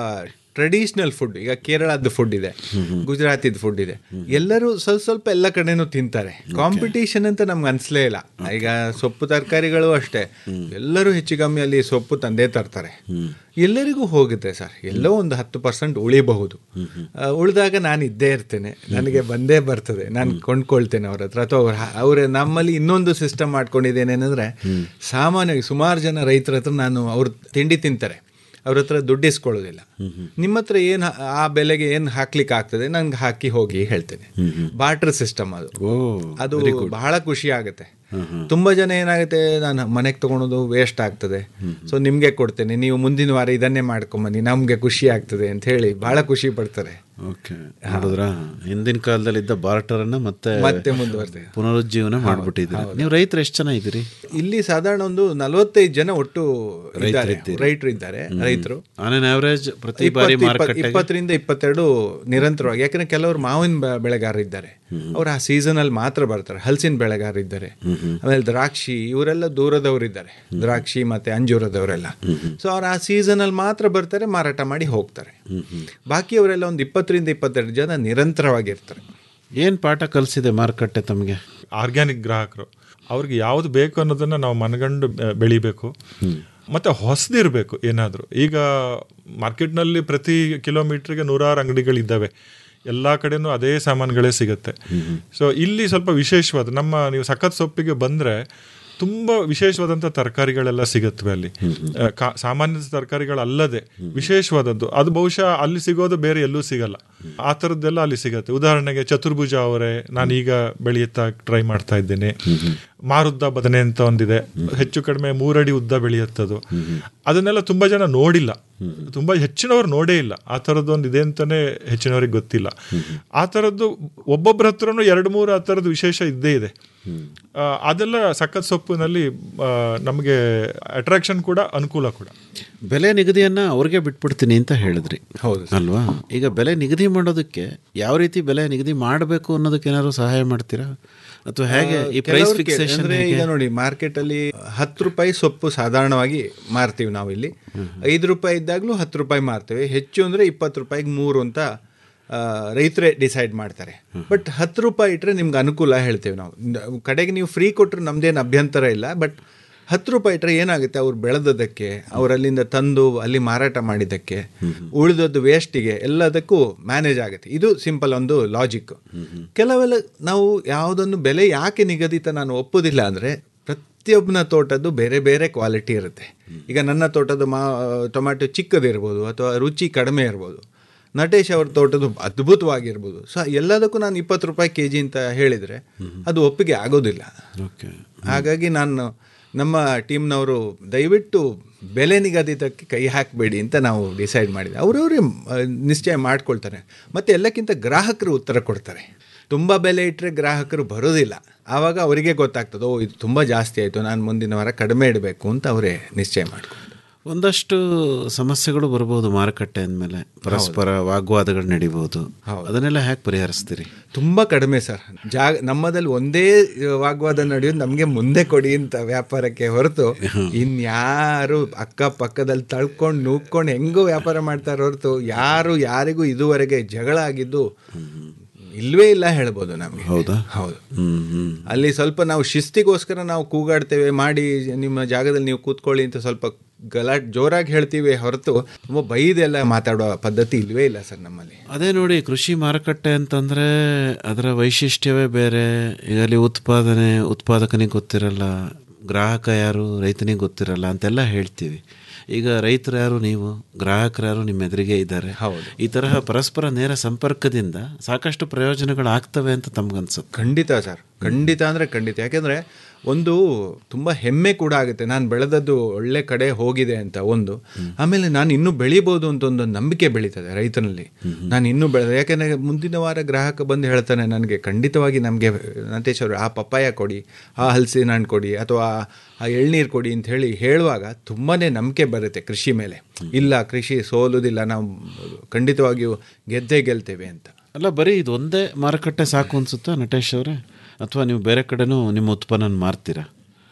ಟ್ರೆಡಿಷನಲ್ ಫುಡ್ ಈಗ ಕೇರಳದ ಫುಡ್ ಇದೆ ಗುಜರಾತಿದ್ ಫುಡ್ ಇದೆ ಎಲ್ಲರೂ ಸ್ವಲ್ಪ ಸ್ವಲ್ಪ ಎಲ್ಲ ಕಡೆನೂ ತಿಂತಾರೆ ಕಾಂಪಿಟೇಷನ್ ಅಂತ ನಮ್ಗೆ ಅನ್ಸ್ಲೇ ಇಲ್ಲ ಈಗ ಸೊಪ್ಪು ತರಕಾರಿಗಳು ಅಷ್ಟೇ ಎಲ್ಲರೂ ಹೆಚ್ಚು ಕಮ್ಮಿ ಅಲ್ಲಿ ಸೊಪ್ಪು ತಂದೇ ತರ್ತಾರೆ ಎಲ್ಲರಿಗೂ ಹೋಗುತ್ತೆ ಸರ್ ಎಲ್ಲೋ ಒಂದು ಹತ್ತು ಪರ್ಸೆಂಟ್ ಉಳಿಬಹುದು ಆ, ಉಳಿದಾಗ ನಾನು ಇದ್ದೇ ಇರ್ತೇನೆ ನನಗೆ ಬಂದೇ ಬರ್ತದೆ ನಾನು ಕೊಂಡ್ಕೊಳ್ತೇನೆ ಅವ್ರ ಹತ್ರ ಅಥವಾ ಅವ್ರ ಅವ್ರ ನಮ್ಮಲ್ಲಿ ಇನ್ನೊಂದು ಸಿಸ್ಟಮ್ ಮಾಡ್ಕೊಂಡಿದ್ದೇನೆ ಏನಂದ್ರೆ ಸಾಮಾನ್ಯವಾಗಿ ಸುಮಾರು ಜನ ರೈತರ ಹತ್ರ ನಾನು ಅವ್ರ ತಿಂಡಿ ತಿಂತಾರೆ ಅವ್ರ ಹತ್ರ ದುಡ್ಡು ಇಸ್ಕೊಳ್ಳೋದಿಲ್ಲ ನಿಮ್ಮ ಹತ್ರ ಏನು ಆ ಬೆಲೆಗೆ ಏನು ಹಾಕ್ಲಿಕ್ಕೆ ಆಗ್ತದೆ ನಂಗೆ ಹಾಕಿ ಹೋಗಿ ಹೇಳ್ತೇನೆ ಬಾರ್ಟರ್ ಸಿಸ್ಟಮ್ ಅದು ಅದು ಬಹಳ ಖುಷಿ ಆಗುತ್ತೆ ತುಂಬಾ ಜನ ಏನಾಗುತ್ತೆ ನಾನು ಮನೆಗೆ ತಗೊಳೋದು ವೇಸ್ಟ್ ಆಗ್ತದೆ ಸೊ ನಿಮ್ಗೆ ಕೊಡ್ತೇನೆ ನೀವು ಮುಂದಿನ ವಾರ ಇದನ್ನೇ ಮಾಡ್ಕೊಂಬನ್ನಿ ನಮ್ಗೆ ಖುಷಿ ಆಗ್ತದೆ ಅಂತ ಹೇಳಿ ಬಹಳ ಖುಷಿ ಪಡ್ತಾರೆ ಓಕೆ ನೋಡಿದ್ರ ಹಿಂದಿನ ಕಾಲದಲ್ಲಿದ್ದ ಬಾರ್ಟರನ್ನ ಮತ್ತೆ ಮತ್ತೆ ಮುಂದುವರ್ದೆ ಪುನರುಜ್ಜೀವನ ಮಾಡ್ಬಿಟ್ಟಿದ್ದೀರಿ ನೀವು ರೈತರು ಎಷ್ಟು ಜನ ಇದ್ದೀರಿ ಇಲ್ಲಿ ಸಾಧಾರಣ ಒಂದು ನಲವತ್ತೈದು ಜನ ಒಟ್ಟು ಇದ್ದಾರೆ. ರೈತರಿದ್ದೀರಿ. ರೈತರು ಇದ್ದಾರೆ ಹ್ಮ್. ರೈತರು ಆನ್ ಅನ್ ಆವರೇಜ್ ಪ್ರತಿ ಇಪ್ಪತ್ತು- ಬಾರಿ ಇಪ್ಪತ್ತು- ಮಾರುಕಟ್ಟೆಗೆ ಇಪ್ಪತ್ತರಿಂದ ಇಪ್ಪತ್ತೆರಡು ನಿರಂತರವಾಗಿ ಯಾಕಂದ್ರೆ ಕೆಲವರು ಮಾವಿನ ಬೆ- ಬೆಳೆಗಾರರು ಇದ್ದಾರೆ ಅವ್ರು ಆ ಸೀಸನ್ ಅಲ್ಲಿ ಮಾತ್ರ ಬರ್ತಾರೆ ಹಲಸಿನ ಬೆಳೆಗಾರರು ಇದ್ದಾರೆ ಆಮೇಲೆ ದ್ರಾಕ್ಷಿ ಇವರೆಲ್ಲ ದೂರದವರು ಇದ್ದಾರೆ ದ್ರಾಕ್ಷಿ ಮತ್ತೆ ಅಂಜೂರದವರೆಲ್ಲ ಸೊ ಅವ್ರು ಆ ಸೀಸನ್ ಅಲ್ಲಿ ಮಾತ್ರ ಬರ್ತಾರೆ ಮಾರಾಟ ಮಾಡಿ ಹೋಗ್ತಾರೆ ಬಾಕಿಯವರೆಲ್ಲ ಒಂದು ಇಪ್ಪತ್ತರಿಂದ ಇಪ್ಪತ್ತೆರಡು ಜನ ನಿರಂತರವಾಗಿರ್ತಾರೆ ಏನು ಪಾಠ ಕಲಿಸಿದೆ ಮಾರುಕಟ್ಟೆ ತಮಗೆ ಆರ್ಗ್ಯಾನಿಕ್ ಗ್ರಾಹಕರು ಅವ್ರಿಗೆ ಯಾವುದು ಬೇಕು ಅನ್ನೋದನ್ನ ನಾವು ಮನಗಂಡು ಬೆ- ಬೆಳಿಬೇಕು ಮತ್ತೆ ಹೊಸದಿರಬೇಕು ಏನಾದರೂ ಈಗ ಮಾರ್ಕೆಟ್ನಲ್ಲಿ ಪ್ರತಿ ಕಿಲೋಮೀಟ್ರಿಗೆ ನೂರಾರು ಅಂಗಡಿಗಳಿದ್ದಾವೆ ಎಲ್ಲ ಕಡೆನೂ ಅದೇ ಸಾಮಾನುಗಳೇ ಸಿಗುತ್ತೆ ಸೊ ಇಲ್ಲಿ ಸ್ವಲ್ಪ ವಿಶೇಷವಾದ ನಮ್ಮ ನೀವು ಸಖತ್ ಸೊಪ್ಪಿಗೆ ಬಂದರೆ ತುಂಬ ವಿಶೇಷವಾದಂಥ ತರಕಾರಿಗಳೆಲ್ಲ ಸಿಗುತ್ತವೆ ಅಲ್ಲಿ ಆ, ಕಾ- ಸಾಮಾನ್ಯ ತರಕಾರಿಗಳಲ್ಲದೆ ವಿಶೇಷವಾದದ್ದು ಅದು ಬಹುಶಃ ಅಲ್ಲಿ ಸಿಗೋದು ಬೇರೆ ಎಲ್ಲೂ ಸಿಗಲ್ಲ ಆ ಥರದ್ದೆಲ್ಲ ಅಲ್ಲಿ ಸಿಗುತ್ತೆ ಉದಾಹರಣೆಗೆ ಚತುರ್ಭುಜ ಅವರೇ ನಾನು ಈಗ ಬೆಳೆಯುತ್ತಾ ಟ್ರೈ ಮಾಡ್ತಾ ಇದ್ದೇನೆ ಮಾರುದ್ದ ಬದನೆ ಅಂತ ಒಂದಿದೆ ಹೆಚ್ಚು ಕಡಿಮೆ ಮೂರಡಿ ಉದ್ದ ಬೆಳೆಯುತ್ತದು ಅದನ್ನೆಲ್ಲ ತುಂಬಾ ಜನ ನೋಡಿಲ್ಲ ತುಂಬಾ ಹೆಚ್ಚಿನವರು ನೋಡೇ ಇಲ್ಲ ಆ ಥರದ್ದು ಒಂದು ಇದೆ ಅಂತಾನೆ ಹೆಚ್ಚಿನವರಿಗೆ ಗೊತ್ತಿಲ್ಲ ಆ ಥರದ್ದು ಒಬ್ಬೊಬ್ಬರ ಹತ್ರನೂ ಎರಡು ಮೂರು ಆ ಥರದ್ದು ವಿಶೇಷ ಇದ್ದೇ ಇದೆ ಆ, ಅದೆಲ್ಲ ಸಖತ್ ಸೊಪ್ಪಿನಲ್ಲಿ ಆ, ನಮಗೆ ಅಟ್ರಾಕ್ಷನ್ ಕೂಡ ಅನುಕೂಲ ಕೂಡ ಬೆಲೆ ನಿಗದಿಯನ್ನ ಅವ್ರಿಗೆ ಬಿಟ್ಬಿಡ್ತೀನಿ ಅಂತ ಹೇಳಿದ್ರಿ ಹೌದು ಅಲ್ವಾ ಈಗ ಬೆಲೆ ನಿಗದಿ ಮಾಡೋದಕ್ಕೆ ಯಾವ ರೀತಿ ಬೆಲೆ ನಿಗದಿ ಮಾಡಬೇಕು ಅನ್ನೋದಕ್ಕೆ ಏನಾದ್ರು ಸಹಾಯ ಮಾಡ್ತೀರಾ ಅಥವಾ ಹೇಗೆ ಈ ಪ್ರೈಸ್ ಕೆಲವ್ರು ಕೇ- ಫಿಕ್ಸೇಷನ್ ಅಂದ್ರೆ ಈಗ ನೋಡಿ ಮಾರ್ಕೆಟ್ ಅಲ್ಲಿ ಹತ್ತು ರೂಪಾಯಿ ಸೊಪ್ಪು ಸಾಧಾರಣವಾಗಿ ಮಾರ್ತೀವಿ ನಾವು ಇಲ್ಲಿ ಐದು ರೂಪಾಯಿ ಇದ್ದಾಗಲೂ ಹತ್ತು ರೂಪಾಯಿ ಮಾರ್ತೇವೆ ಹೆಚ್ಚು ಅಂದ್ರೆ ಇಪ್ಪತ್ತು ರೂಪಾಯಿಗೆ ಮೂರು ಅಂತ ಆ, ರೈತರೇ ಡಿಸೈಡ್ ಮಾಡ್ತಾರೆ ಬಟ್ ಹತ್ತು ರೂಪಾಯಿ ಇಟ್ಟರೆ ನಿಮ್ಗೆ ಅನುಕೂಲ ಹೇಳ್ತೇವೆ ನಾವು ನ- ಕಡೆಗೆ ನೀವು ಫ್ರೀ ಕೊಟ್ಟರು ನಮ್ದೇನು ಅಭ್ಯಂತರ ಇಲ್ಲ ಬಟ್ ಹತ್ತು ರೂಪಾಯಿ ಇಟ್ಟರೆ ಏನಾಗುತ್ತೆ ಅವ್ರು ಬೆಳೆದದಕ್ಕೆ ಅವ್ರು ಅಲ್ಲಿಂದ ತಂದು ಅಲ್ಲಿ ಮಾರಾಟ ಮಾಡಿದ್ದಕ್ಕೆ ಉಳಿದದ್ದು ವೇಸ್ಟಿಗೆ ಎಲ್ಲದಕ್ಕೂ ಮ್ಯಾನೇಜ್ ಆಗುತ್ತೆ ಇದು ಸಿಂಪಲ್ ಒಂದು ಲಾಜಿಕ್ ಕೆಲವೆಲ್ಲ ನಾವು ಯಾವುದನ್ನು ಬೆಲೆ ಯಾಕೆ ನಿಗದಿತ ನಾನು ಒಪ್ಪುದಿಲ್ಲ ಅಂದರೆ ಪ್ರತಿಯೊಬ್ಬನ ತೋಟದ್ದು ಬೇರೆ ಬೇರೆ ಕ್ವಾಲಿಟಿ ಇರುತ್ತೆ ಈಗ ನನ್ನ ತೋಟದ ಮಾ ಟೊಮ್ಯಾಟೊ ಚಿಕ್ಕದಿರ್ಬೋದು ಅಥವಾ ರುಚಿ ಕಡಿಮೆ ಇರ್ಬೋದು ನಟೇಶ್ ಅವ್ರ ತೋಟದ್ದು ಅದ್ಭುತವಾಗಿರ್ಬೋದು ಸೊ ಎಲ್ಲದಕ್ಕೂ ನಾನು ಇಪ್ಪತ್ತು ರೂಪಾಯಿ ಕೆ ಜಿ ಅಂತ ಹೇಳಿದರೆ ಅದು ಒಪ್ಪಿಗೆ ಆಗೋದಿಲ್ಲ ಓಕೆ ಹಾಗಾಗಿ ನಾನು ನಮ್ಮ ಟೀಮ್ನವರು ದಯವಿಟ್ಟು ಬೆಲೆ ನಿಗದಿತಕ್ಕೆ ಕೈ ಹಾಕಬೇಡಿ ಅಂತ ನಾವು ಡಿಸೈಡ್ ಮಾಡಿದ್ವಿ ಅವರವರೇ ನಿಶ್ಚಯ ಮಾಡ್ಕೊಳ್ತಾರೆ ಮತ್ತು ಎಲ್ಲಕ್ಕಿಂತ ಗ್ರಾಹಕರು ಉತ್ತರ ಕೊಡ್ತಾರೆ ತುಂಬ ಬೆಲೆ ಇಟ್ಟರೆ ಗ್ರಾಹಕರು ಬರೋದಿಲ್ಲ ಆವಾಗ ಅವರಿಗೆ ಗೊತ್ತಾಗ್ತದೆ ಓ ಇದು ತುಂಬ ಜಾಸ್ತಿ ಆಯಿತು ನಾನು ಮುಂದಿನ ವಾರ ಕಡಿಮೆ ಇಡಬೇಕು ಅಂತ ಅವರೇ ನಿಶ್ಚಯ ಮಾಡ್ಕೊಳ್ತಾರೆ ಒಂದಷ್ಟು ಸಮಸ್ಯೆಗಳು ಬರ್ಬೋದು ಮಾರುಕಟ್ಟೆ ಅಂದಮೇಲೆ ಪರಸ್ಪರ ವಾಗ್ವಾದಗಳು ನಡಿಬಹುದು ಅದನ್ನೆಲ್ಲ ಹೇಗೆ ಪರಿಹರಿಸ್ತೀರಿ ತುಂಬ ಕಡಿಮೆ ಸರ್ ಜಾಗ ನಮ್ಮದಲ್ಲಿ ಒಂದೇ ವಾಗ್ವಾದ ನಡೆಯೋದು ನಮಗೆ ಮುಂದೆ ಕೊಡಿ ಅಂತ ವ್ಯಾಪಾರಕ್ಕೆ ಹೊರತು ಇನ್ಯಾರು ಅಕ್ಕಪಕ್ಕದಲ್ಲಿ ತಳ್ಕೊಂಡು ನೂಕ್ಕೊಂಡು ಹೆಂಗೋ ವ್ಯಾಪಾರ ಮಾಡ್ತಾರೆ ಹೊರತು ಯಾರು ಯಾರಿಗೂ ಇದುವರೆಗೆ ಜಗಳ ಆಗಿದ್ದು ಇಲ್ವೇ ಇಲ್ಲ ಹೇಳ್ಬೋದು ನಮಗೆ ಹೌದಾ ಹೌದು ಹ್ಮ್ ಹ್ಮ್ ಅಲ್ಲಿ ಸ್ವಲ್ಪ ನಾವು ಶಿಸ್ತಿಗೋಸ್ಕರ ನಾವು ಕೂಗಾಡ್ತೇವೆ ಮಾಡಿ ನಿಮ್ಮ ಜಾಗದಲ್ಲಿ ನೀವು ಕೂತ್ಕೊಳ್ಳಿ ಅಂತ ಸ್ವಲ್ಪ ಗಲಾಟ್ ಜೋರಾಗಿ ಹೇಳ್ತೀವಿ ಹೊರತು ತುಂಬ ಬೈದೆಲ್ಲ ಮಾತಾಡೋ ಪದ್ಧತಿ ಇಲ್ವೇ ಇಲ್ಲ ಸರ್ ನಮ್ಮಲ್ಲಿ ಅದೇ ನೋಡಿ ಕೃಷಿ ಮಾರುಕಟ್ಟೆ ಅಂತಂದ್ರೆ ಅದರ ವೈಶಿಷ್ಟ್ಯವೇ ಬೇರೆ ಈಗ ಅಲ್ಲಿ ಉತ್ಪಾದನೆ ಉತ್ಪಾದಕನಿಗೆ ಗೊತ್ತಿರಲ್ಲ ಗ್ರಾಹಕ ಯಾರು ರೈತನಿಗೆ ಗೊತ್ತಿರಲ್ಲ ಅಂತೆಲ್ಲ ಹೇಳ್ತೀವಿ ಈಗ ರೈತರು ಯಾರು ನೀವು ಗ್ರಾಹಕರು ಯಾರು ನಿಮ್ಮ ಎದುರಿಗೆ ಇದ್ದಾರೆ ಈ ತರಹ ಪರಸ್ಪರ ನೇರ ಸಂಪರ್ಕದಿಂದ ಸಾಕಷ್ಟು ಪ್ರಯೋಜನಗಳು ಆಗ್ತವೆ ಅಂತ ತಮ್ಗನ್ಸುತ್ತೆ ಖಂಡಿತ ಸರ್ ಖಂಡಿತ ಅಂದರೆ ಖಂಡಿತ ಯಾಕೆಂದರೆ ಒಂದು ತುಂಬ ಹೆಮ್ಮೆ ಕೂಡ ಆಗುತ್ತೆ ನಾನು ಬೆಳೆದದ್ದು ಒಳ್ಳೆ ಕಡೆ ಹೋಗಿದೆ ಅಂತ ಒಂದು ಆಮೇಲೆ ನಾನು ಇನ್ನೂ ಬೆಳಿಬೋದು ಅಂತ ಒಂದು ನಂಬಿಕೆ ಬೆಳೀತದೆ ರೈತನಲ್ಲಿ ನಾನು ಇನ್ನೂ ಬೆಳೆದ ಯಾಕೆಂದರೆ ಮುಂದಿನ ವಾರ ಗ್ರಾಹಕ ಬಂದು ಹೇಳ್ತಾನೆ ನನಗೆ ಖಂಡಿತವಾಗಿ ನಮಗೆ ನಂತೇಶ್ ಅವರು ಆ ಪಪ್ಪಾಯ ಕೊಡಿ ಆ ಹಲಸಿನ ಹಣ್ಣು ಕೊಡಿ ಅಥವಾ ಆ ಎಳ್ನೀರು ಕೊಡಿ ಅಂತ ಹೇಳಿ ಹೇಳುವಾಗ ತುಂಬಾ ನಂಬಿಕೆ ಬರುತ್ತೆ ಕೃಷಿ ಮೇಲೆ ಇಲ್ಲ ಕೃಷಿ ಸೋಲುವುದಿಲ್ಲ ನಾವು ಖಂಡಿತವಾಗಿಯೂ ಗೆದ್ದೇ ಗೆಲ್ತೇವೆ ಅಂತ ಅಲ್ಲ ಬರೀ ಇದು ಒಂದೇ ಮಾರುಕಟ್ಟೆ ಸಾಕು ಅನ್ಸುತ್ತಾ ನಟೇಶ್ ಅವರೇ ಅಥವಾ ನೀವು ಬೇರೆ ಕಡೆನೂ ನಿಮ್ಮ ಉತ್ಪನ್ನ ಮಾರ್ತೀರಾ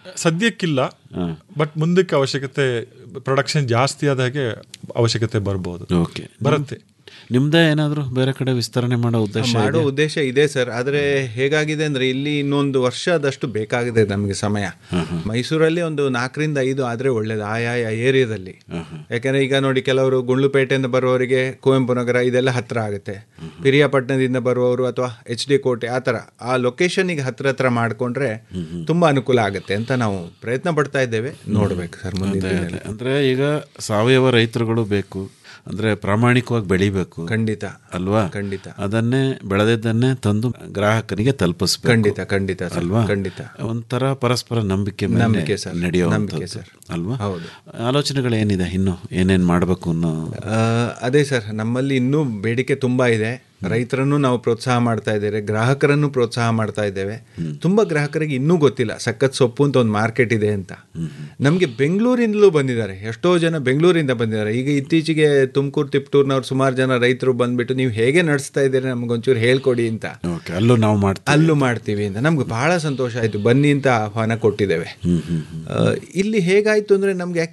ಸದ್ಯಕ್ಕಿಲ್ಲ ಬಟ್ ಮುಂದಕ್ಕೆ ಅವಶ್ಯಕತೆ ಪ್ರೊಡಕ್ಷನ್ ಜಾಸ್ತಿ ಆದ ಹಾಗೆ ಅವಶ್ಯಕತೆ ಬರ್ಬೋದು ಓಕೆ ಬರುತ್ತೆ ನಿಮ್ದೇ ಏನಾದರೂ ಬೇರೆ ಕಡೆ ವಿಸ್ತರಣೆ ಮಾಡೋ ಉದ್ದೇಶ ಮಾಡೋ ಇದೆಯಾ? ಉದ್ದೇಶ ಇದೆ ಸರ್ ಆದರೆ ಹೇಗಾಗಿದೆ ಅಂದ್ರೆ ಇಲ್ಲಿ ಇನ್ನೊಂದು ವರ್ಷದಷ್ಟು ಬೇಕಾಗಿದೆ ನಮಗೆ ಸಮಯ ಮೈಸೂರಲ್ಲಿ ಒಂದು ನಾಲ್ಕರಿಂದ ಐದು ಆದರೆ ಒಳ್ಳೇದು ಆಯಾಯ ಏರಿಯಾದಲ್ಲಿ ಯಾಕಂದ್ರೆ ಈಗ ನೋಡಿ ಕೆಲವರು ಗುಂಡ್ಲುಪೇಟೆಯಿಂದ ಬರುವವರಿಗೆ ಕುವೆಂಪು ನಗರ ಇದೆಲ್ಲ ಹತ್ರ ಆಗುತ್ತೆ ಪಿರಿಯಾಪಟ್ಟಣದಿಂದ ಬರುವವರು ಅಥವಾ ಎಚ್ ಡಿ ಕೋಟೆ ಆ ಥರ ಆ ಲೊಕೇಶನ್ಗೆ ಹತ್ರ ಹತ್ರ ಮಾಡಿಕೊಂಡ್ರೆ ತುಂಬಾ ಅನುಕೂಲ ಆಗುತ್ತೆ ಅಂತ ನಾವು ಪ್ರಯತ್ನ ಪಡ್ತಾ ಇದ್ದೇವೆ ನೋಡ್ಬೇಕು ಸರ್ ಮುಂದಿನ ಅದೇ, ದಿನದಲ್ಲಿ. ಅದೇ. ಅಂದ್ರೆ ಈಗ ಸಾವಯವ ರೈತರುಗಳು ಬೇಕು ಅಂದ್ರೆ ಪ್ರಾಮಾಣಿಕವಾಗಿ ಬೆಳಿಬೇಕು ಖಂಡಿತ ಅಲ್ವಾ ಖಂಡಿತ ಅದನ್ನೇ ಬೆಳೆದಿದ್ದನ್ನೇ ತಂದು ಗ್ರಾಹಕನಿಗೆ ತಲುಪಿಸ್ಬೇಕು ಖಂಡಿತ ಖಂಡಿತ ಸರ್, ಅಲ್ವಾ ಖಂಡಿತ. ಒಂಥರ ಪರಸ್ಪರ ನಂಬಿಕೆ ಮೇಲೆ ನಂಬಿಕೆ ಸರ್, ನಡೆಯೋ ನಂಬಿಕೆ ಸರ್. ಅಲ್ವಾ ಹೌದು. ಆಲೋಚನೆಗಳು ಏನಿದೆ ಇನ್ನು ಏನೇನ್ ಮಾಡಬೇಕು ಅನ್ನೋ ಆ, ಅದೇ ಸರ್ ನಮ್ಮಲ್ಲಿ ಇನ್ನೂ ಬೇಡಿಕೆ ತುಂಬ ಇದೆ ರೈತರನ್ನು ನಾವು ಪ್ರೋತ್ಸಾಹ ಮಾಡ್ತಾ ಇದ್ದೇವೆ ಗ್ರಾಹಕರನ್ನು ಪ್ರೋತ್ಸಾಹ ಮಾಡ್ತಾ ಇದ್ದೇವೆ ತುಂಬ ಗ್ರಾಹಕರಿಗೆ ಇನ್ನೂ ಗೊತ್ತಿಲ್ಲ ಸಖತ್ ಸೊಪ್ಪು ಅಂತ ಒಂದು ಮಾರ್ಕೆಟ್ ಇದೆ ಅಂತ ನಮಗೆ ಬೆಂಗಳೂರಿಂದಲೂ ಬಂದಿದ್ದಾರೆ ಎಷ್ಟೋ ಜನ ಬೆಂಗಳೂರಿಂದ ಬಂದಿದ್ದಾರೆ ಈಗ ಇತ್ತೀಚೆಗೆ ತುಮಕೂರು ತಿಪ್ಟೂರ್ನವ್ರು ಸುಮಾರು ಜನ ರೈತರು ಬಂದ್ಬಿಟ್ಟು ನೀವು ಹೇಗೆ ನಡೆಸ್ತಾ ಇದ್ದೀರಿ ನಮ್ಗೊಂಚೂರು ಹೇಳ್ಕೊಡಿ ಅಂತ ಓಕೆ ಅಲ್ಲೂ ನಾವು ಮಾಡ್ತೀವಿ ಅಲ್ಲೂ ಮಾಡ್ತೀವಿ ಅಂತ ನಮ್ಗೆ ಬಹಳ ಸಂತೋಷ ಆಯಿತು ಬನ್ನಿ ಅಂತ ಆಹ್ವಾನ ಕೊಟ್ಟಿದ್ದೇವೆ ಆ, ಇಲ್ಲಿ ಹೇಗಾಯಿತು ಅಂದರೆ ನಮಗೆ